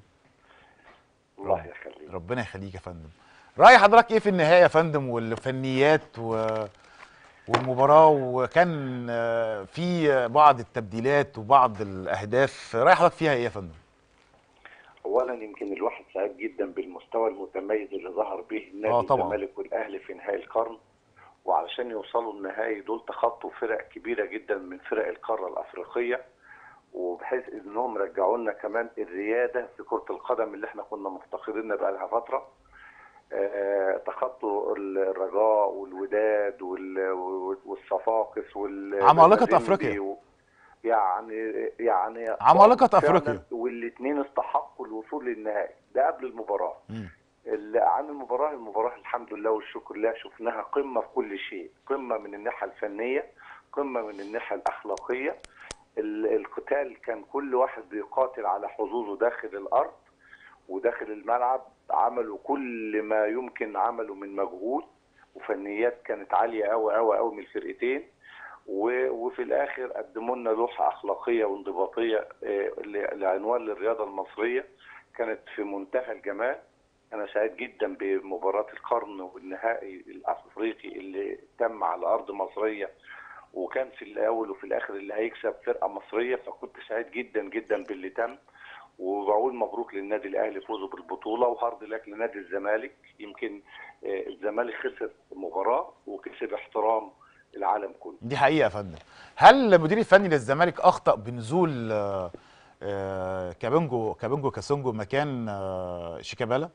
الله يخليك ربنا يخليك يا فندم رأي حضرتك ايه في النهاية يا فندم والفنيات و... والمباراة وكان آه، في بعض التبديلات وبعض الأهداف رأي حضرتك فيها ايه يا فندم؟ اولا يمكن الواحد سعيد جدا بالمستوى المتميز اللي ظهر به آه نادي طبعاً. الزمالك والاهلي في نهائي القرن وعلشان يوصلوا النهائي دول تخطوا فرق كبيره جدا من فرق القاره الافريقيه وبحيث انهم رجعوا لنا كمان الرياده في كره القدم اللي احنا كنا مفتقدينها بقى لها فتره آه، تخطوا الرجاء والوداد وال- والصفاقس وال عمالقة والمازيمبي أفريقيا. و- يعني يعني عمالقة فعلاً أفريقيا. والاثنين استحقوا الوصول للنهائي ده قبل المباراه مم. ال- عن المباراه المباراه الحمد لله والشكر لله شفناها قمه في كل شيء قمه من الناحيه الفنيه قمه من الناحيه الاخلاقيه ال- القتال كان كل واحد بيقاتل على حظوظه داخل الارض وداخل الملعب عملوا كل ما يمكن عمله من مجهود وفنيات كانت عاليه قوي قوي قوي من الفرقتين و- وفي الاخر قدموا لنا لوحه اخلاقيه وانضباطيه آه، ل- لعنوان للرياضه المصريه كانت في منتهى الجمال انا سعيد جدا بمباراه القرن والنهائي الافريقي اللي تم على ارض مصريه وكان في الاول وفي الاخر اللي هيكسب فرقه مصريه فكنت سعيد جدا جدا باللي تم وبقول مبروك للنادي الاهلي فوزه بالبطوله وهارد لك لنادي الزمالك يمكن آه، الزمالك خسر مباراه وكسب احترام العالم كله دي حقيقة يا فندم هل المدير الفني للزمالك أخطأ بنزول آه، آه، كابنجو كابنجو كاسونجو مكان آه، شيكابالا؟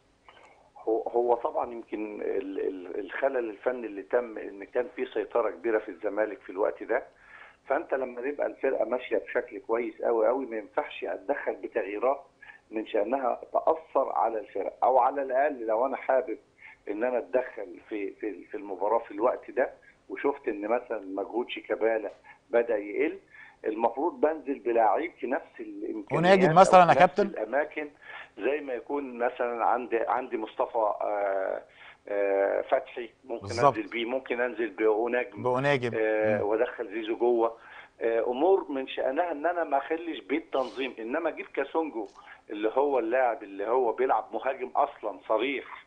هو هو طبعا يمكن ال- ال- الخلل الفني اللي تم ان كان في سيطره كبيره في الزمالك في الوقت ده فانت لما تبقى الفرقه ماشيه بشكل كويس قوي قوي ما ينفعش اتدخل بتغييرات من شانها تاثر على الفرقه او على الاقل لو انا حابب ان انا اتدخل في في في المباراه في الوقت ده وشفت ان مثلا مجهود شيكابالا بدا يقل المفروض بنزل بلاعيب في نفس الامكانيات وناجد أو مثلاً في يا نفس كابتن؟ الاماكن زي ما يكون مثلا عندي عندي مصطفى آه، آه، فتحي ممكن بالظبط. انزل بيه ممكن انزل بأوناجم بأوناجم آه، مم. وادخل زيزو جوه آه، امور من شانها ان انا ما اخليش بيت تنظيم انما اجيب كاسونجو اللي هو اللاعب اللي هو بيلعب مهاجم اصلا صريح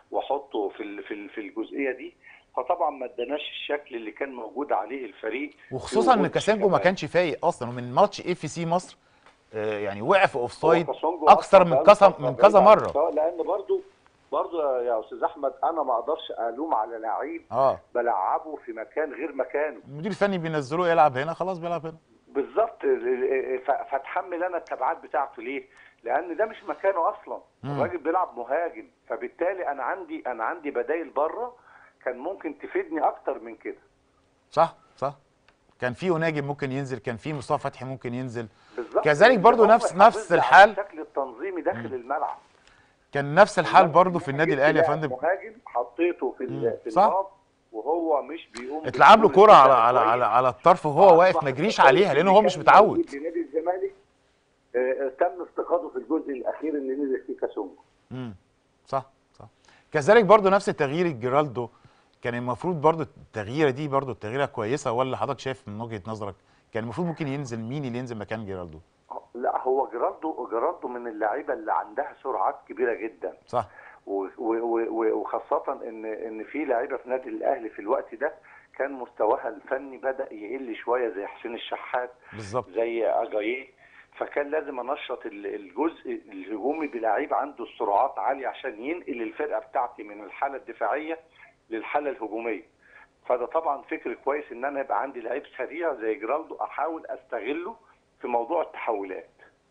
واحطه في ال- في ال- في الجزئيه دي فطبعا ما اداناش الشكل اللي كان موجود عليه الفريق وخصوصا ان بوجود كاسينجو ما شيكابالا. كانش فايق اصلا ومن ماتش اف سي مصر آه، يعني وقع في اوف سايد هو كاسونجو اكثر أصلاً من بقاله كذا فترة من بعيد كذا عن مره المستوى، لان برضو برضو يا استاذ احمد انا ما اقدرش الوم على لعيب اه بلعبه في مكان غير مكانه المدير الفني بينزلوه يلعب هنا خلاص بيلعب هنا بالظبط ف- فاتحمل انا التبعات بتاعته ليه؟ لان ده مش مكانه اصلا مم. الراجل بيلعب مهاجم فبالتالي انا عندي انا عندي بدايل بره كان ممكن تفيدني اكتر من كده صح صح كان في وناجم ممكن ينزل كان في مصطفى فتحي ممكن ينزل بالظبط كذلك برضو إن هو نفس- يحافظ نفس على الحال. الشكل التنظيمي داخل الملعب كان نفس الحال إنما برضو في النادي جبت الاهلي يا لاعب فندم مهاجم حطيته في مم. ال- في صح. الباب وهو مش بيقوم اتلعب له بالدور كرة على بتاعه على كويس. على, على الطرف وهو واقف ما جريش عليها لانه هو مش متعود لنادي الزمالك آه، تم افتقاده في الجزء الاخير اللي نزل فيه كاسونجو امم صح صح كذلك برضو نفس تغيير جيرالدو كان المفروض برضو التغييره دي برضو التغييره كويسه ولا حضرتك شايف من وجهه نظرك كان المفروض ممكن ينزل مين اللي ينزل مكان جيرالدو لا هو جيرالدو جيرالدو من اللعيبه اللي عندها سرعات كبيره جدا صح و- و- و- وخاصه ان ان في لعيبه في نادي الاهلي في الوقت ده كان مستواها الفني بدا يقل شويه زي حسين الشحات بالظبط زي اجاييه فكان لازم انشط ال- الجزء الهجومي بلعيب عنده السرعات عاليه عشان ينقل الفرقه بتاعتي من الحاله الدفاعيه للحاله الهجوميه فده طبعا فكر كويس ان انا يبقى عندي لعيب سريع زي جرالدو احاول استغله في موضوع التحولات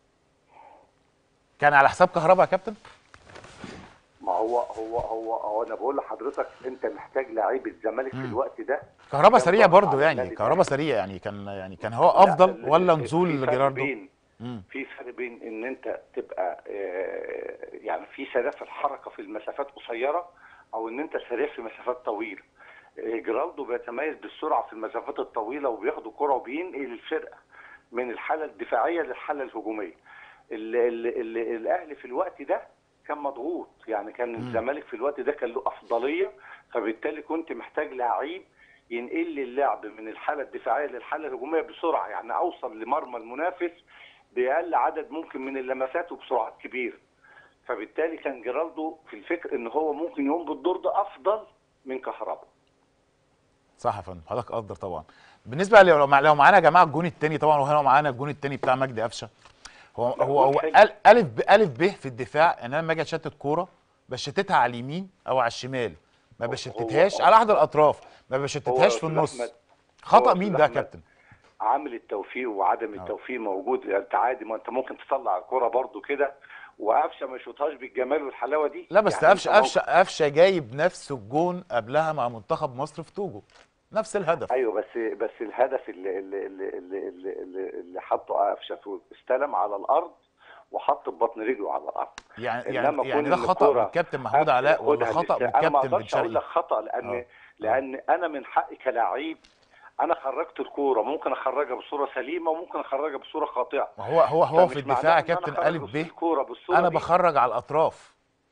كان على حساب كهربا يا كابتن ما هو هو هو, هو انا بقول لحضرتك انت محتاج لعيب الزمالك في مم. الوقت ده كهربا كان سريع ضغط برضو على يعني النادي كهربا سريع يعني كان يعني كان هو لا، افضل ال- ولا ال- نزول في فرق جيراردو بين مم. في فرق بين ان انت تبقى آه، يعني في سرعه في الحركه في المسافات قصيره او ان انت سريع في مسافات طويله آه، جرالدو بيتميز بالسرعه في المسافات الطويله وبياخد الكره وبينقل الفرقه من الحاله الدفاعيه للحاله الهجوميه ال ال ال الاهلي في الوقت ده كان مضغوط يعني كان مم. الزمالك في الوقت ده كان له افضليه فبالتالي كنت محتاج لعيب ينقل لي اللعب من الحاله الدفاعيه للحاله الهجوميه بسرعه يعني اوصل لمرمى المنافس باقل عدد ممكن من اللمسات وبسرعات كبيره فبالتالي كان جيرالدو في الفكر ان هو ممكن يقوم بالدور ده افضل من كهربا صح يا فندم حضرتك قدر طبعا بالنسبه لو مع- لو معانا يا جماعه الجون الثاني طبعا وهنا معانا الجون الثاني بتاع مجدي قفشه هو لا، هو هو جون حلو. ال- الف ب الف ب في الدفاع ان انا لما اجي اشتت كوره بشتتها على اليمين او على الشمال ما هو- بشتتهاش هو- على احد الاطراف ما هو بشتتهاش في أستاذ النص أحمد- خطا هو مين أستاذ ده يا أحمد كابتن عامل التوفيق وعدم التوفيق موجود يعني انت عادي ما انت ممكن تطلع الكرة برضو كده وقفشه ما يشوطهاش بالجمال والحلاوه دي لا بس يعني قفشه انت قفشه قفشه جايب نفس الجون قبلها مع منتخب مصر في توجو نفس الهدف ايوه بس بس الهدف اللي اللي اللي اللي, اللي, اللي, اللي حطه قفشه في- استلم على الارض وحط ببطن رجله على الارض يعني إنما يعني يعني كون ده إن خطا الكرة من كابتن محمود قفشة علاء ولا ياخدها خطا من للس- انا ما كابتن بن اقدرش اقول لك شرقي خطا لان آه. لان انا من حقي كلاعب انا خرجت الكوره ممكن اخرجها بصوره سليمه وممكن اخرجها بصوره خاطئه ما هو هو هو فمش في معناه الدفاع يا إن أنا كابتن أخرج الف ب الكوره بالصوره انا دي. بخرج على الاطراف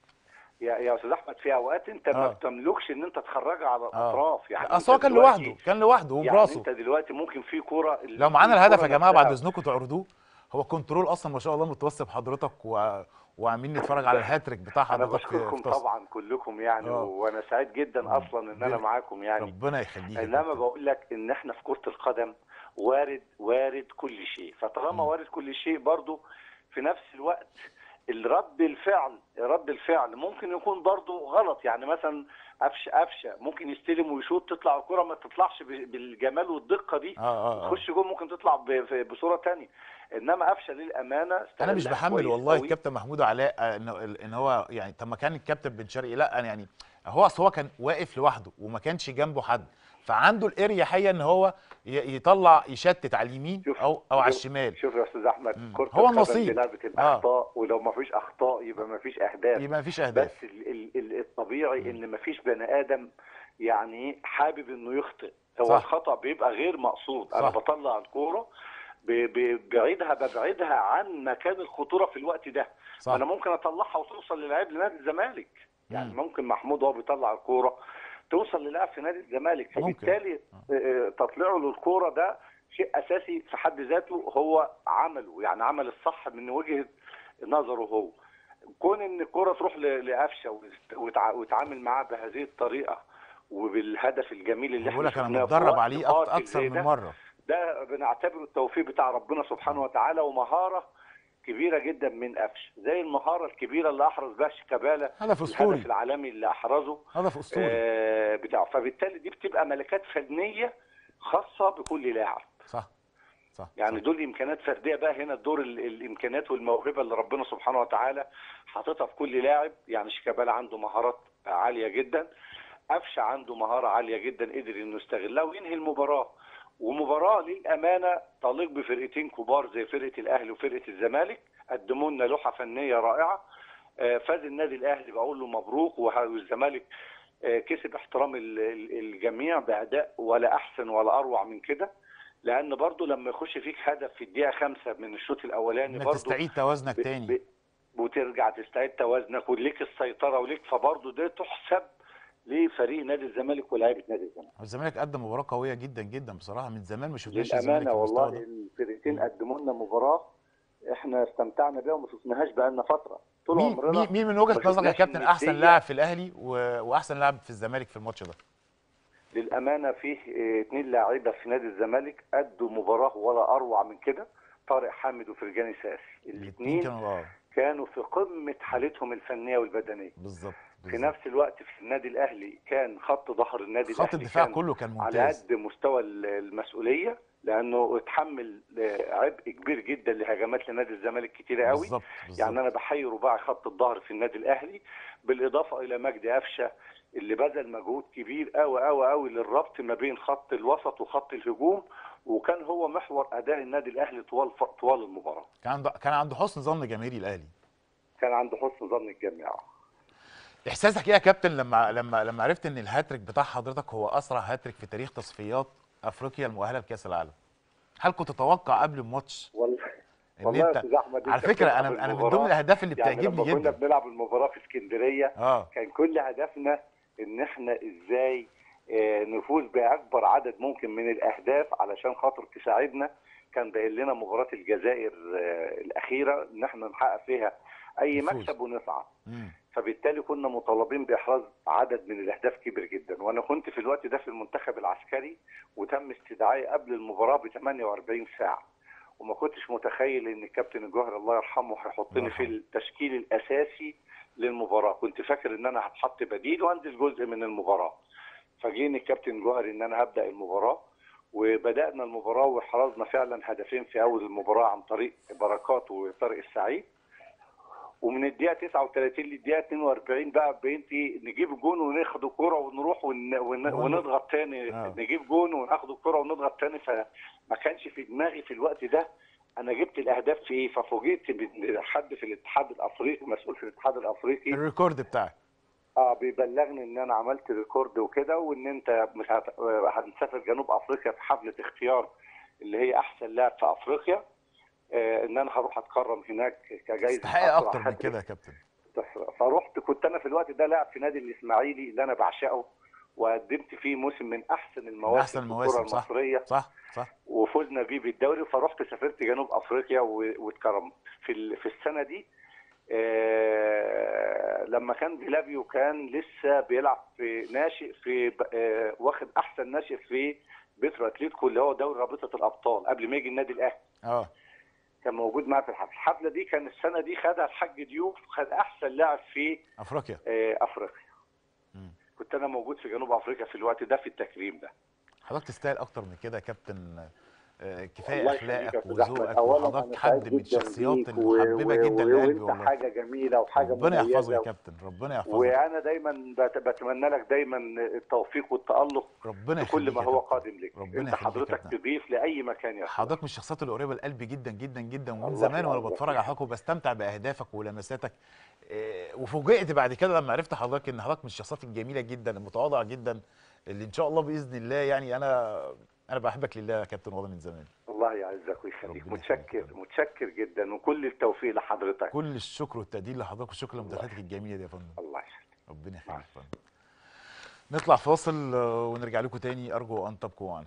يا يا استاذ احمد في اوقات انت ما آه. بتملكش ان انت تخرجها على اه الاطراف يعني اصل هو أنت كان دلوقتي- لوحده كان لوحده يعني وبراسه انت دلوقتي ممكن في كوره لو معانا الهدف يا جماعه بعد نفسها- اذنكم تعرضوه هو كنترول اصلا ما شاء الله متوسب حضرتك و... وعاملين نتفرج على الهاتريك بتاع انا حضرتك في- بشكركم في تص- طبعا كلكم يعني آه. وانا سعيد جدا اصلا ان انا ربنا- معاكم يعني ربنا يخليك يا انما كابتن. بقول لك ان احنا في كره القدم وارد وارد كل شيء فطالما مم. وارد كل شيء برضو في نفس الوقت الرد الفعل رد الفعل ممكن يكون برضو غلط يعني مثلا قفشه قفشه ممكن يستلم ويشوط تطلع الكره ما تطلعش ب- بالجمال والدقه دي اه اه, آه. تخش جول ممكن تطلع ب- في- بصوره تانية انما قفشه للامانه انا مش استغلها بحمل كويس والله قوي. الكابتن محمود علاء آه، ان ان هو يعني طب ما كان الكابتن بن شرقي لا أنا يعني هو اصل هو كان واقف لوحده وما كانش جنبه حد فعنده الاريحيه ان هو ي- يطلع يشتت على اليمين شوف- او او على شوف- الشمال شوف يا استاذ احمد مم. كره هو القدم نصيب. دي لعبه الاخطاء ولو ما فيش اخطاء يبقى ما فيش اهداف يبقى مفيش بس اهداف ال ال ال الطبيعي ان ما فيش بني ادم يعني حابب انه يخطئ هو صح. الخطا بيبقى غير مقصود انا صح. بطلع الكوره ب- ب- بعيدها ببعدها عن مكان الخطوره في الوقت ده صح انا ممكن اطلعها وتوصل للاعب لنادي الزمالك يعني مم. ممكن محمود وهو بيطلع الكوره توصل للاعب في نادي الزمالك ممكن. فبالتالي آه، تطليعه للكوره ده شيء اساسي في حد ذاته هو عمله يعني عمل الصح من وجهه نظره هو كون ان الكوره تروح ل- لقفشه ويست- ويتع- ويتعامل معاه بهذه الطريقه وبالهدف الجميل اللي بقول احنا لك انا شفناه في متدرب وقت عليه قاتل أك- اكثر زي من ده، مره ده بنعتبره التوفيق بتاع ربنا سبحانه وتعالى ومهاره كبيره جدا من قفشه زي المهاره الكبيره اللي احرز بها شيكابالا هدف اسطوري الهدف العالمي اللي احرزه هدف اسطوري آه بتاعه فبالتالي دي بتبقى ملكات فنيه خاصه بكل لاعب صح صح يعني صح. دول امكانيات فرديه بقى هنا دور ال- الامكانيات والموهبه اللي ربنا سبحانه وتعالى حاططها في كل لاعب يعني شيكابالا عنده مهارات عاليه جدا قفشه عنده مهاره عاليه جدا قدر انه يستغلها وينهي المباراه ومباراه للامانه تليق بفرقتين كبار زي فرقه الاهلي وفرقه الزمالك قدموا لنا لوحه فنيه رائعه آه، فاز النادي الاهلي بقول له مبروك وه- والزمالك آه، كسب احترام ال- ال- الجميع باداء ولا احسن ولا اروع من كده لان برضو لما يخش فيك هدف في الدقيقه خمسة من الشوط الاولاني انك برضو تستعيد توازنك ب- تاني ب- وترجع تستعيد توازنك وليك السيطره وليك فبرضو ده تحسب لفريق نادي الزمالك ولاعيبه نادي الزمالك الزمالك قدم مباراه قويه جدا جدا بصراحه من زمان ما شفناش الزمالك للامانه في المستوى والله ده الفرقتين قدموا لنا مباراه احنا استمتعنا بيها وما شفناهاش بقالنا فتره طول مين عمرنا مين مين من وجهه ما نظرك يا شفناش كابتن احسن الندية. لاعب في الاهلي و... واحسن لاعب في الزمالك في الماتش ده للامانه فيه اه، اتنين لاعيبه في نادي الزمالك ادوا مباراه ولا اروع من كده طارق حامد وفرجاني ساسي الاثنين الاثنين كانوا اه كانوا في قمه حالتهم الفنيه والبدنيه بالظبط في بالظبط. نفس الوقت في النادي الاهلي كان خط ظهر النادي خط الاهلي الدفاع كان كله كان على ممتاز قد مستوى ال- المسؤوليه لانه اتحمل اه، عبء كبير جدا لهجمات لنادي الزمالك كتيره قوي بالظبط بالظبط يعني انا بحيي رباعي خط الظهر في النادي الاهلي بالاضافه الى مجدي قفشه اللي بذل مجهود كبير قوي قوي قوي للربط ما بين خط الوسط وخط الهجوم وكان هو محور اداء النادي الاهلي طوال ف- طوال المباراه كان عنده كان عنده حسن ظن جماهيري الاهلي كان عنده حسن ظن الجميع احساسك ايه يا كابتن لما لما لما عرفت ان الهاتريك بتاع حضرتك هو اسرع هاتريك في تاريخ تصفيات افريقيا المؤهله لكاس العالم هل كنت تتوقع قبل الماتش والله ان والله يا انت استاذ احمد على أنت فكره بتلعب انا انا من المباراة- ضمن الاهداف اللي يعني بتعجبني لما كنا جدا بنلعب المباراه في اسكندريه اه كان كل هدفنا ان احنا ازاي آه، نفوز باكبر عدد ممكن من الاهداف علشان خاطر تساعدنا كان باين لنا مباراه الجزائر آه، الاخيره ان احنا نحقق فيها اي الفوز. مكسب ونصعد مم. فبالتالي كنا مطالبين باحراز عدد من الاهداف كبير جدا وانا كنت في الوقت ده في المنتخب العسكري وتم استدعائي قبل المباراه ب 48 ساعه وما كنتش متخيل ان الكابتن الجوهري الله يرحمه هيحطني الله في يرحمه. التشكيل الاساسي للمباراه كنت فاكر ان انا هتحط بديل وانزل جزء من المباراه فجيني الكابتن جوهري ان انا هبدا المباراه وبدانا المباراه وحرزنا فعلا هدفين في اول المباراه عن طريق بركات وطارق السعيد ومن الدقيقه 39 للدقيقه 42 بقى بنتي نجيب جون وناخد الكوره ونروح ون... ون... ونضغط تاني آه. نجيب جون وناخد الكوره ونضغط تاني فما كانش في دماغي في الوقت ده انا جبت الاهداف في ايه ففوجئت بان حد في الاتحاد الافريقي مسؤول في الاتحاد الافريقي الريكورد بتاعك اه بيبلغني ان انا عملت ريكورد وكده وان انت مش هت... آه، هنسافر جنوب افريقيا في حفله اختيار اللي هي احسن لاعب في افريقيا آه ان انا هروح اتكرم هناك كجائزه تستحق أسرع اكتر من هاتريك. كده يا كابتن فرحت كنت انا في الوقت ده لاعب في نادي الاسماعيلي اللي انا بعشقه وقدمت فيه موسم من احسن المواسم أحسن في المواسم، الكره صح. المصريه صح صح وفزنا بيه بالدوري فرحت سافرت جنوب افريقيا و- واتكرمت في ال- في السنه دي آه، لما كان بيلابيو كان لسه بيلعب في ناشئ في ب- آه، واخد احسن ناشئ في بيترو اتليتيكو اللي هو دوري رابطه الابطال قبل ما يجي النادي الاهلي اه كان موجود معاه في الحفله الحفله دي كان السنه دي خدها الحاج ديوف خد احسن لاعب في افريقيا آه، افريقيا مم. كنت انا موجود في جنوب افريقيا في الوقت ده في التكريم ده حضرتك تستاهل اكتر من كده يا كابتن آه، كفايه الله يخليك يا اخلاقك أستاذ أحمد. وذوقك أولاً وحضرتك أنا حد سعيد من جداً الشخصيات بيك و- المحببه و- جدا و- لقلبي وانت والله حاجه جميله وحاجه ربنا يحفظك مميزة يا كابتن ربنا يحفظك وانا دايما بت- بتمنى لك دايما التوفيق والتالق ربنا في كل يخليك ما يا هو كابتن. قادم لك ربنا انت يخليك يا حضرتك كابتن. تضيف لاي مكان يا أستاذ. حضرتك من الشخصيات القريبه لقلبي جدا جدا جدا ومن الله زمان وانا يعزك. بتفرج على حضرتك وبستمتع باهدافك ولمساتك آه، وفوجئت بعد كده لما عرفت حضرتك ان حضرتك من الشخصيات الجميله جدا المتواضعه جدا اللي ان شاء الله باذن الله يعني انا انا بحبك لله يا كابتن والله من زمان الله يعزك ويخليك ربنا يخليك متشكر يا رب. متشكر جدا وكل التوفيق لحضرتك كل الشكر والتقدير لحضرتك والشكر لمداخلتك الجميله دي يا فندم الله يخليك ربنا يخليك يا فندم نطلع فاصل آه، ونرجع لكم تاني ارجو ان تبقوا معنا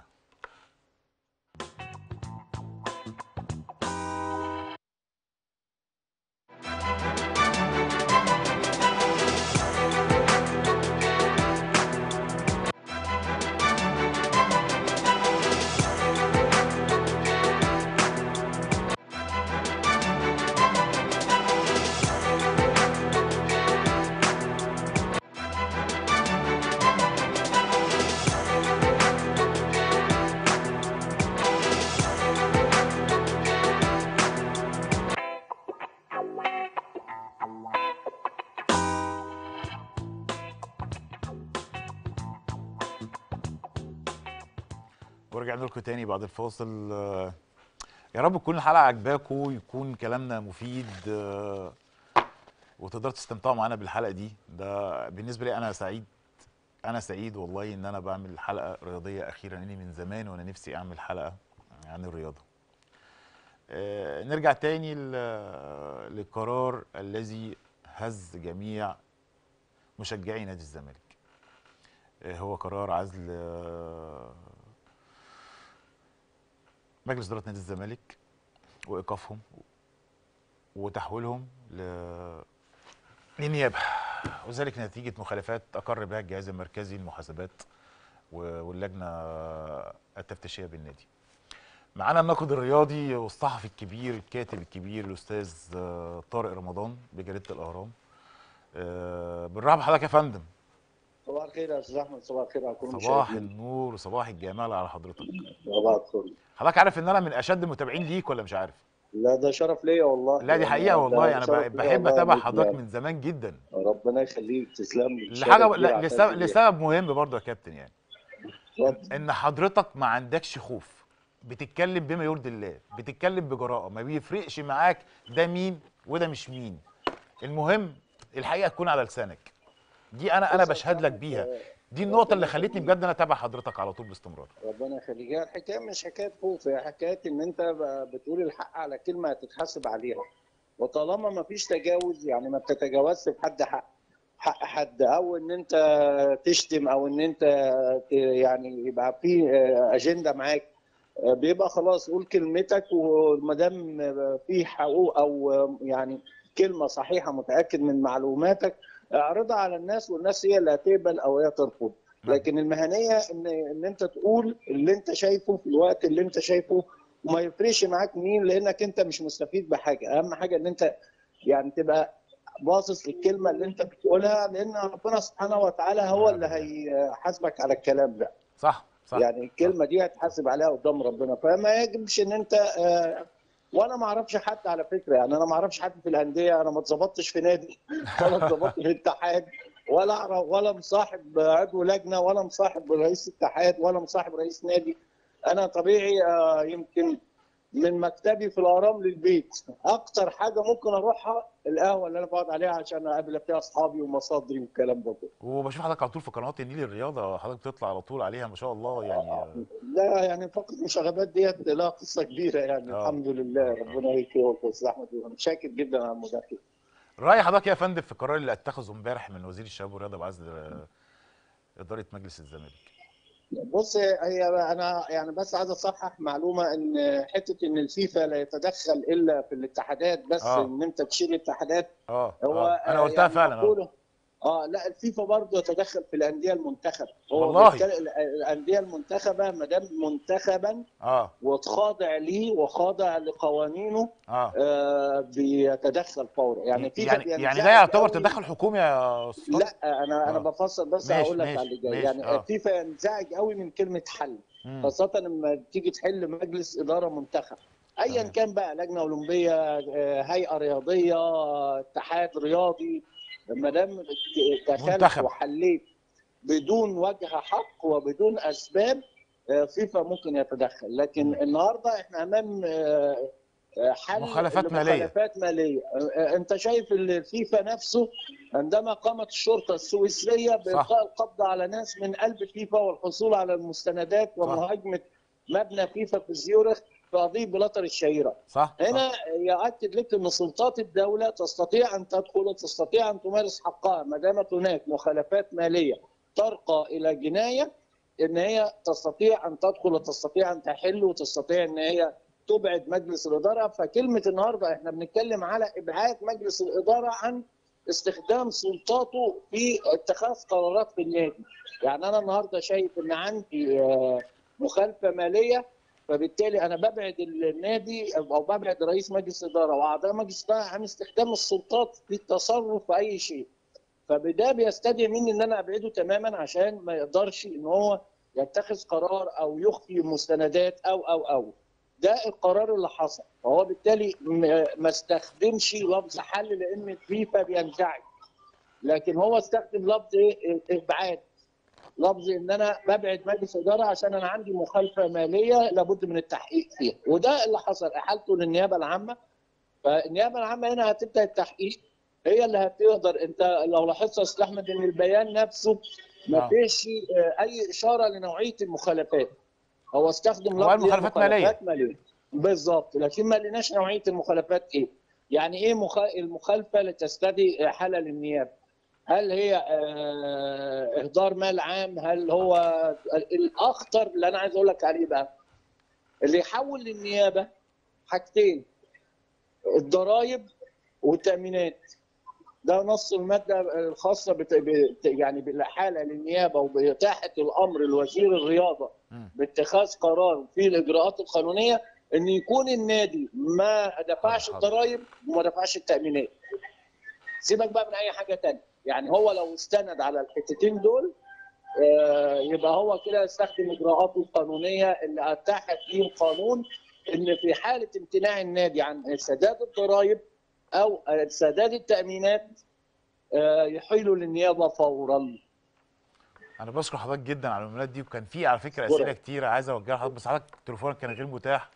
ورجعنا لكم تاني بعد الفاصل آه، يا رب تكون الحلقه عجباكم يكون كلامنا مفيد آه، وتقدروا تستمتعوا معانا بالحلقه دي ده بالنسبه لي انا سعيد انا سعيد والله ان انا بعمل حلقه رياضيه اخيرا اني من زمان وانا نفسي اعمل حلقه عن الرياضه آه، نرجع تاني ل- للقرار الذي هز جميع مشجعي نادي الزمالك آه، هو قرار عزل آه، مجلس اداره نادي الزمالك وايقافهم وتحويلهم ل للنيابه وذلك نتيجه مخالفات اقر بها الجهاز المركزي للمحاسبات و- واللجنه التفتيشيه بالنادي. معانا الناقد الرياضي والصحفي الكبير الكاتب الكبير الاستاذ آه، طارق رمضان بجريده الاهرام. آه، بنرحب بحضرتك يا فندم. صباح الخير يا استاذ احمد صباح الخير على كل صباح المشاهدين. النور وصباح الجمال على حضرتك. صباح الفل حضرتك عارف ان انا من اشد المتابعين ليك ولا مش عارف؟ لا ده شرف ليا والله لا دي يعني حقيقه ده والله انا شرف ب- ليا بحب والله اتابع بإذن حضرتك الله. من زمان جدا ربنا يخليك تسلم لي لحاجه شرف لا كبير لسبب, أعتز بيه. لسبب مهم برضه يا كابتن يعني اتفضل. ان حضرتك ما عندكش خوف بتتكلم بما يرضي الله بتتكلم بجراءه ما بيفرقش معاك ده مين وده مش مين المهم الحقيقه تكون على لسانك دي انا انا بص يا بشهد لك أستاذ بيها أحمد، دي النقطه اللي خلتني بجد انا اتابع حضرتك على طول باستمرار ربنا يخليك هي الحكايه مش حكايه خوف هي حكايه ان انت ب- بتقول الحق على كلمه هتتحاسب عليها وطالما ما فيش تجاوز يعني ما بتتجاوزش في حد حق حق حد او ان انت تشتم او ان انت ت- يعني يبقى في اجنده معاك بيبقى خلاص قول كلمتك وما دام في حقوق او يعني كلمه صحيحه متاكد من معلوماتك اعرضها على الناس والناس هي اللي هتقبل او هي ترفض نعم. لكن المهنيه ان ان انت تقول اللي انت شايفه في الوقت اللي انت شايفه وما يفرقش معاك مين لانك انت مش مستفيد بحاجه اهم حاجه ان انت يعني تبقى باصص للكلمه اللي انت بتقولها لان ربنا سبحانه وتعالى هو اللي هيحاسبك على الكلام ده صح صح يعني الكلمه دي هتحاسب عليها قدام ربنا فما يجبش ان انت آه، وانا ما اعرفش حد على فكره يعني انا ما اعرفش حد في الانديه انا ما اتظبطتش في نادي ولا اتظبطت في اتحاد ولا اعرف ولا مصاحب عضو لجنه ولا مصاحب رئيس اتحاد ولا مصاحب رئيس نادي انا طبيعي آه، يمكن من مكتبي في الاهرام للبيت اكتر حاجه ممكن اروحها القهوه اللي انا بقعد عليها عشان اقابل فيها اصحابي ومصادري والكلام ده كله وبشوف حضرتك على طول في قنوات النيل الرياضه حضرتك بتطلع على طول عليها ما شاء الله يعني لا يعني فقط المشاغبات ديت لها قصه كبيره يعني آه. الحمد لله ربنا يكرمك يا استاذ احمد وانا شاكر جدا على المداخله راي حضرتك يا فندم في القرار اللي اتخذه امبارح من وزير الشباب والرياضه بعزل آه، اداره مجلس الزمالك بص هي انا يعني بس عايز اصحح معلومه ان حته ان الفيفا لا يتدخل الا في الاتحادات بس آه. ان انت تشيل الاتحادات اه هو آه. انا آه، قلتها يعني فعلا اه مقولة- اه لا الفيفا برضه يتدخل في الانديه المنتخبه هو والله؟ بيتكلم- الانديه المنتخبه ما دام منتخبا اه وخاضع ليه وخاضع لقوانينه اه آه بيتدخل فورا يعني الفيفا يعني يعني بينزعج ده يعتبر قوي. تدخل حكومي يا استاذ لا انا انا آه. بفسر بس ماشي، هقول لك ماشي، على اللي جاي ماشي، يعني آه. الفيفا ينزعج قوي من كلمه حل مم. خاصه لما تيجي تحل مجلس اداره منتخب ايا تمام. كان بقى لجنه اولمبيه آه، هيئه رياضيه آه، اتحاد رياضي ما دام دخلت منتخب. وحليت بدون وجه حق وبدون اسباب آه، فيفا ممكن يتدخل لكن النهارده احنا امام آه، آه، حل مخالفات مالية. مخالفات ماليه آه، آه، انت شايف الفيفا نفسه عندما قامت الشرطه السويسريه بالقاء القبض على ناس من قلب فيفا والحصول على المستندات ومهاجمه مبنى فيفا في زيورخ في قضيه بلاتر الشهيره صح هنا صح. يؤكد لك ان سلطات الدوله تستطيع ان تدخل وتستطيع ان تمارس حقها ما دامت هناك مخالفات ماليه ترقى الى جنايه ان هي تستطيع ان تدخل وتستطيع ان تحل وتستطيع ان هي تبعد مجلس الاداره فكلمه النهارده احنا بنتكلم على ابعاد مجلس الاداره عن استخدام سلطاته في اتخاذ قرارات في النادي يعني انا النهارده شايف ان عندي آه، مخالفه ماليه فبالتالي انا ببعد النادي او ببعد رئيس مجلس اداره واعضاء مجلس اداره عن استخدام السلطات في التصرف في اي شيء فبده بيستدعي مني ان انا ابعده تماما عشان ما يقدرش ان هو يتخذ قرار او يخفي مستندات او او او ده القرار اللي حصل فهو بالتالي م- ما استخدمش لفظ حل لان الفيفا بينزعج لكن هو استخدم لفظ ايه ابعاد لفظ ان انا ببعد مجلس اداره عشان انا عندي مخالفه ماليه لابد من التحقيق فيها وده اللي حصل احالته للنيابه العامه فالنيابه العامه هنا هتبدا التحقيق هي اللي هتقدر انت لو لاحظت يا استاذ احمد ان البيان نفسه ما آه. فيش آه، اي اشاره لنوعيه المخالفات هو استخدم هو لفظ المخالفات مالية. ماليه بالظبط لكن ما لناش نوعيه المخالفات ايه يعني ايه مخ... المخالفه اللي تستدعي حاله للنيابه هل هي آه، اهدار مال عام هل هو الاخطر اللي انا عايز اقول لك عليه بقى اللي يحول للنيابه حاجتين الضرائب والتامينات ده نص الماده الخاصه بت... بت... يعني بالاحاله للنيابه وباتاحه الامر لوزير الرياضه مم. باتخاذ قرار في الاجراءات القانونيه ان يكون النادي ما دفعش حاضر. الضرائب وما دفعش التامينات سيبك بقى من اي حاجه تانية يعني هو لو استند على الحتتين دول آه، يبقى هو كده استخدم اجراءاته القانونيه اللي اتاحت فيه القانون ان في حاله امتناع النادي عن سداد الضرائب او سداد التامينات آه، يحيلوا للنيابه فورا انا بشكر حضرتك جدا على المعلومات دي وكان في على فكره أشكرك. اسئله كتيره عايز اوجهها لحضرتك بس حضرتك تليفونك كان غير متاح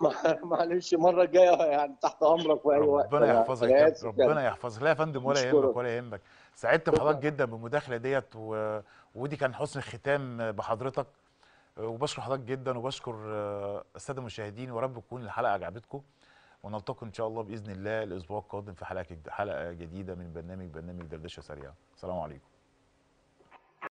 معلش المره الجايه يعني تحت امرك في اي وقت ربنا أنا- يحفظك أنا يا آسف كابتن ربنا يحفظك لا يا فندم ولا أشكرك. يهمك ولا يهمك سعدت بحضرتك جدا بالمداخله ديت و... ودي كان حسن الختام بحضرتك وبشكر حضرتك جدا وبشكر آه، الساده المشاهدين ورب تكون الحلقه عجبتكم ونلتقي ان شاء الله باذن الله الاسبوع القادم في حلقه حلقه جديده من برنامج برنامج دردشه سريعه السلام عليكم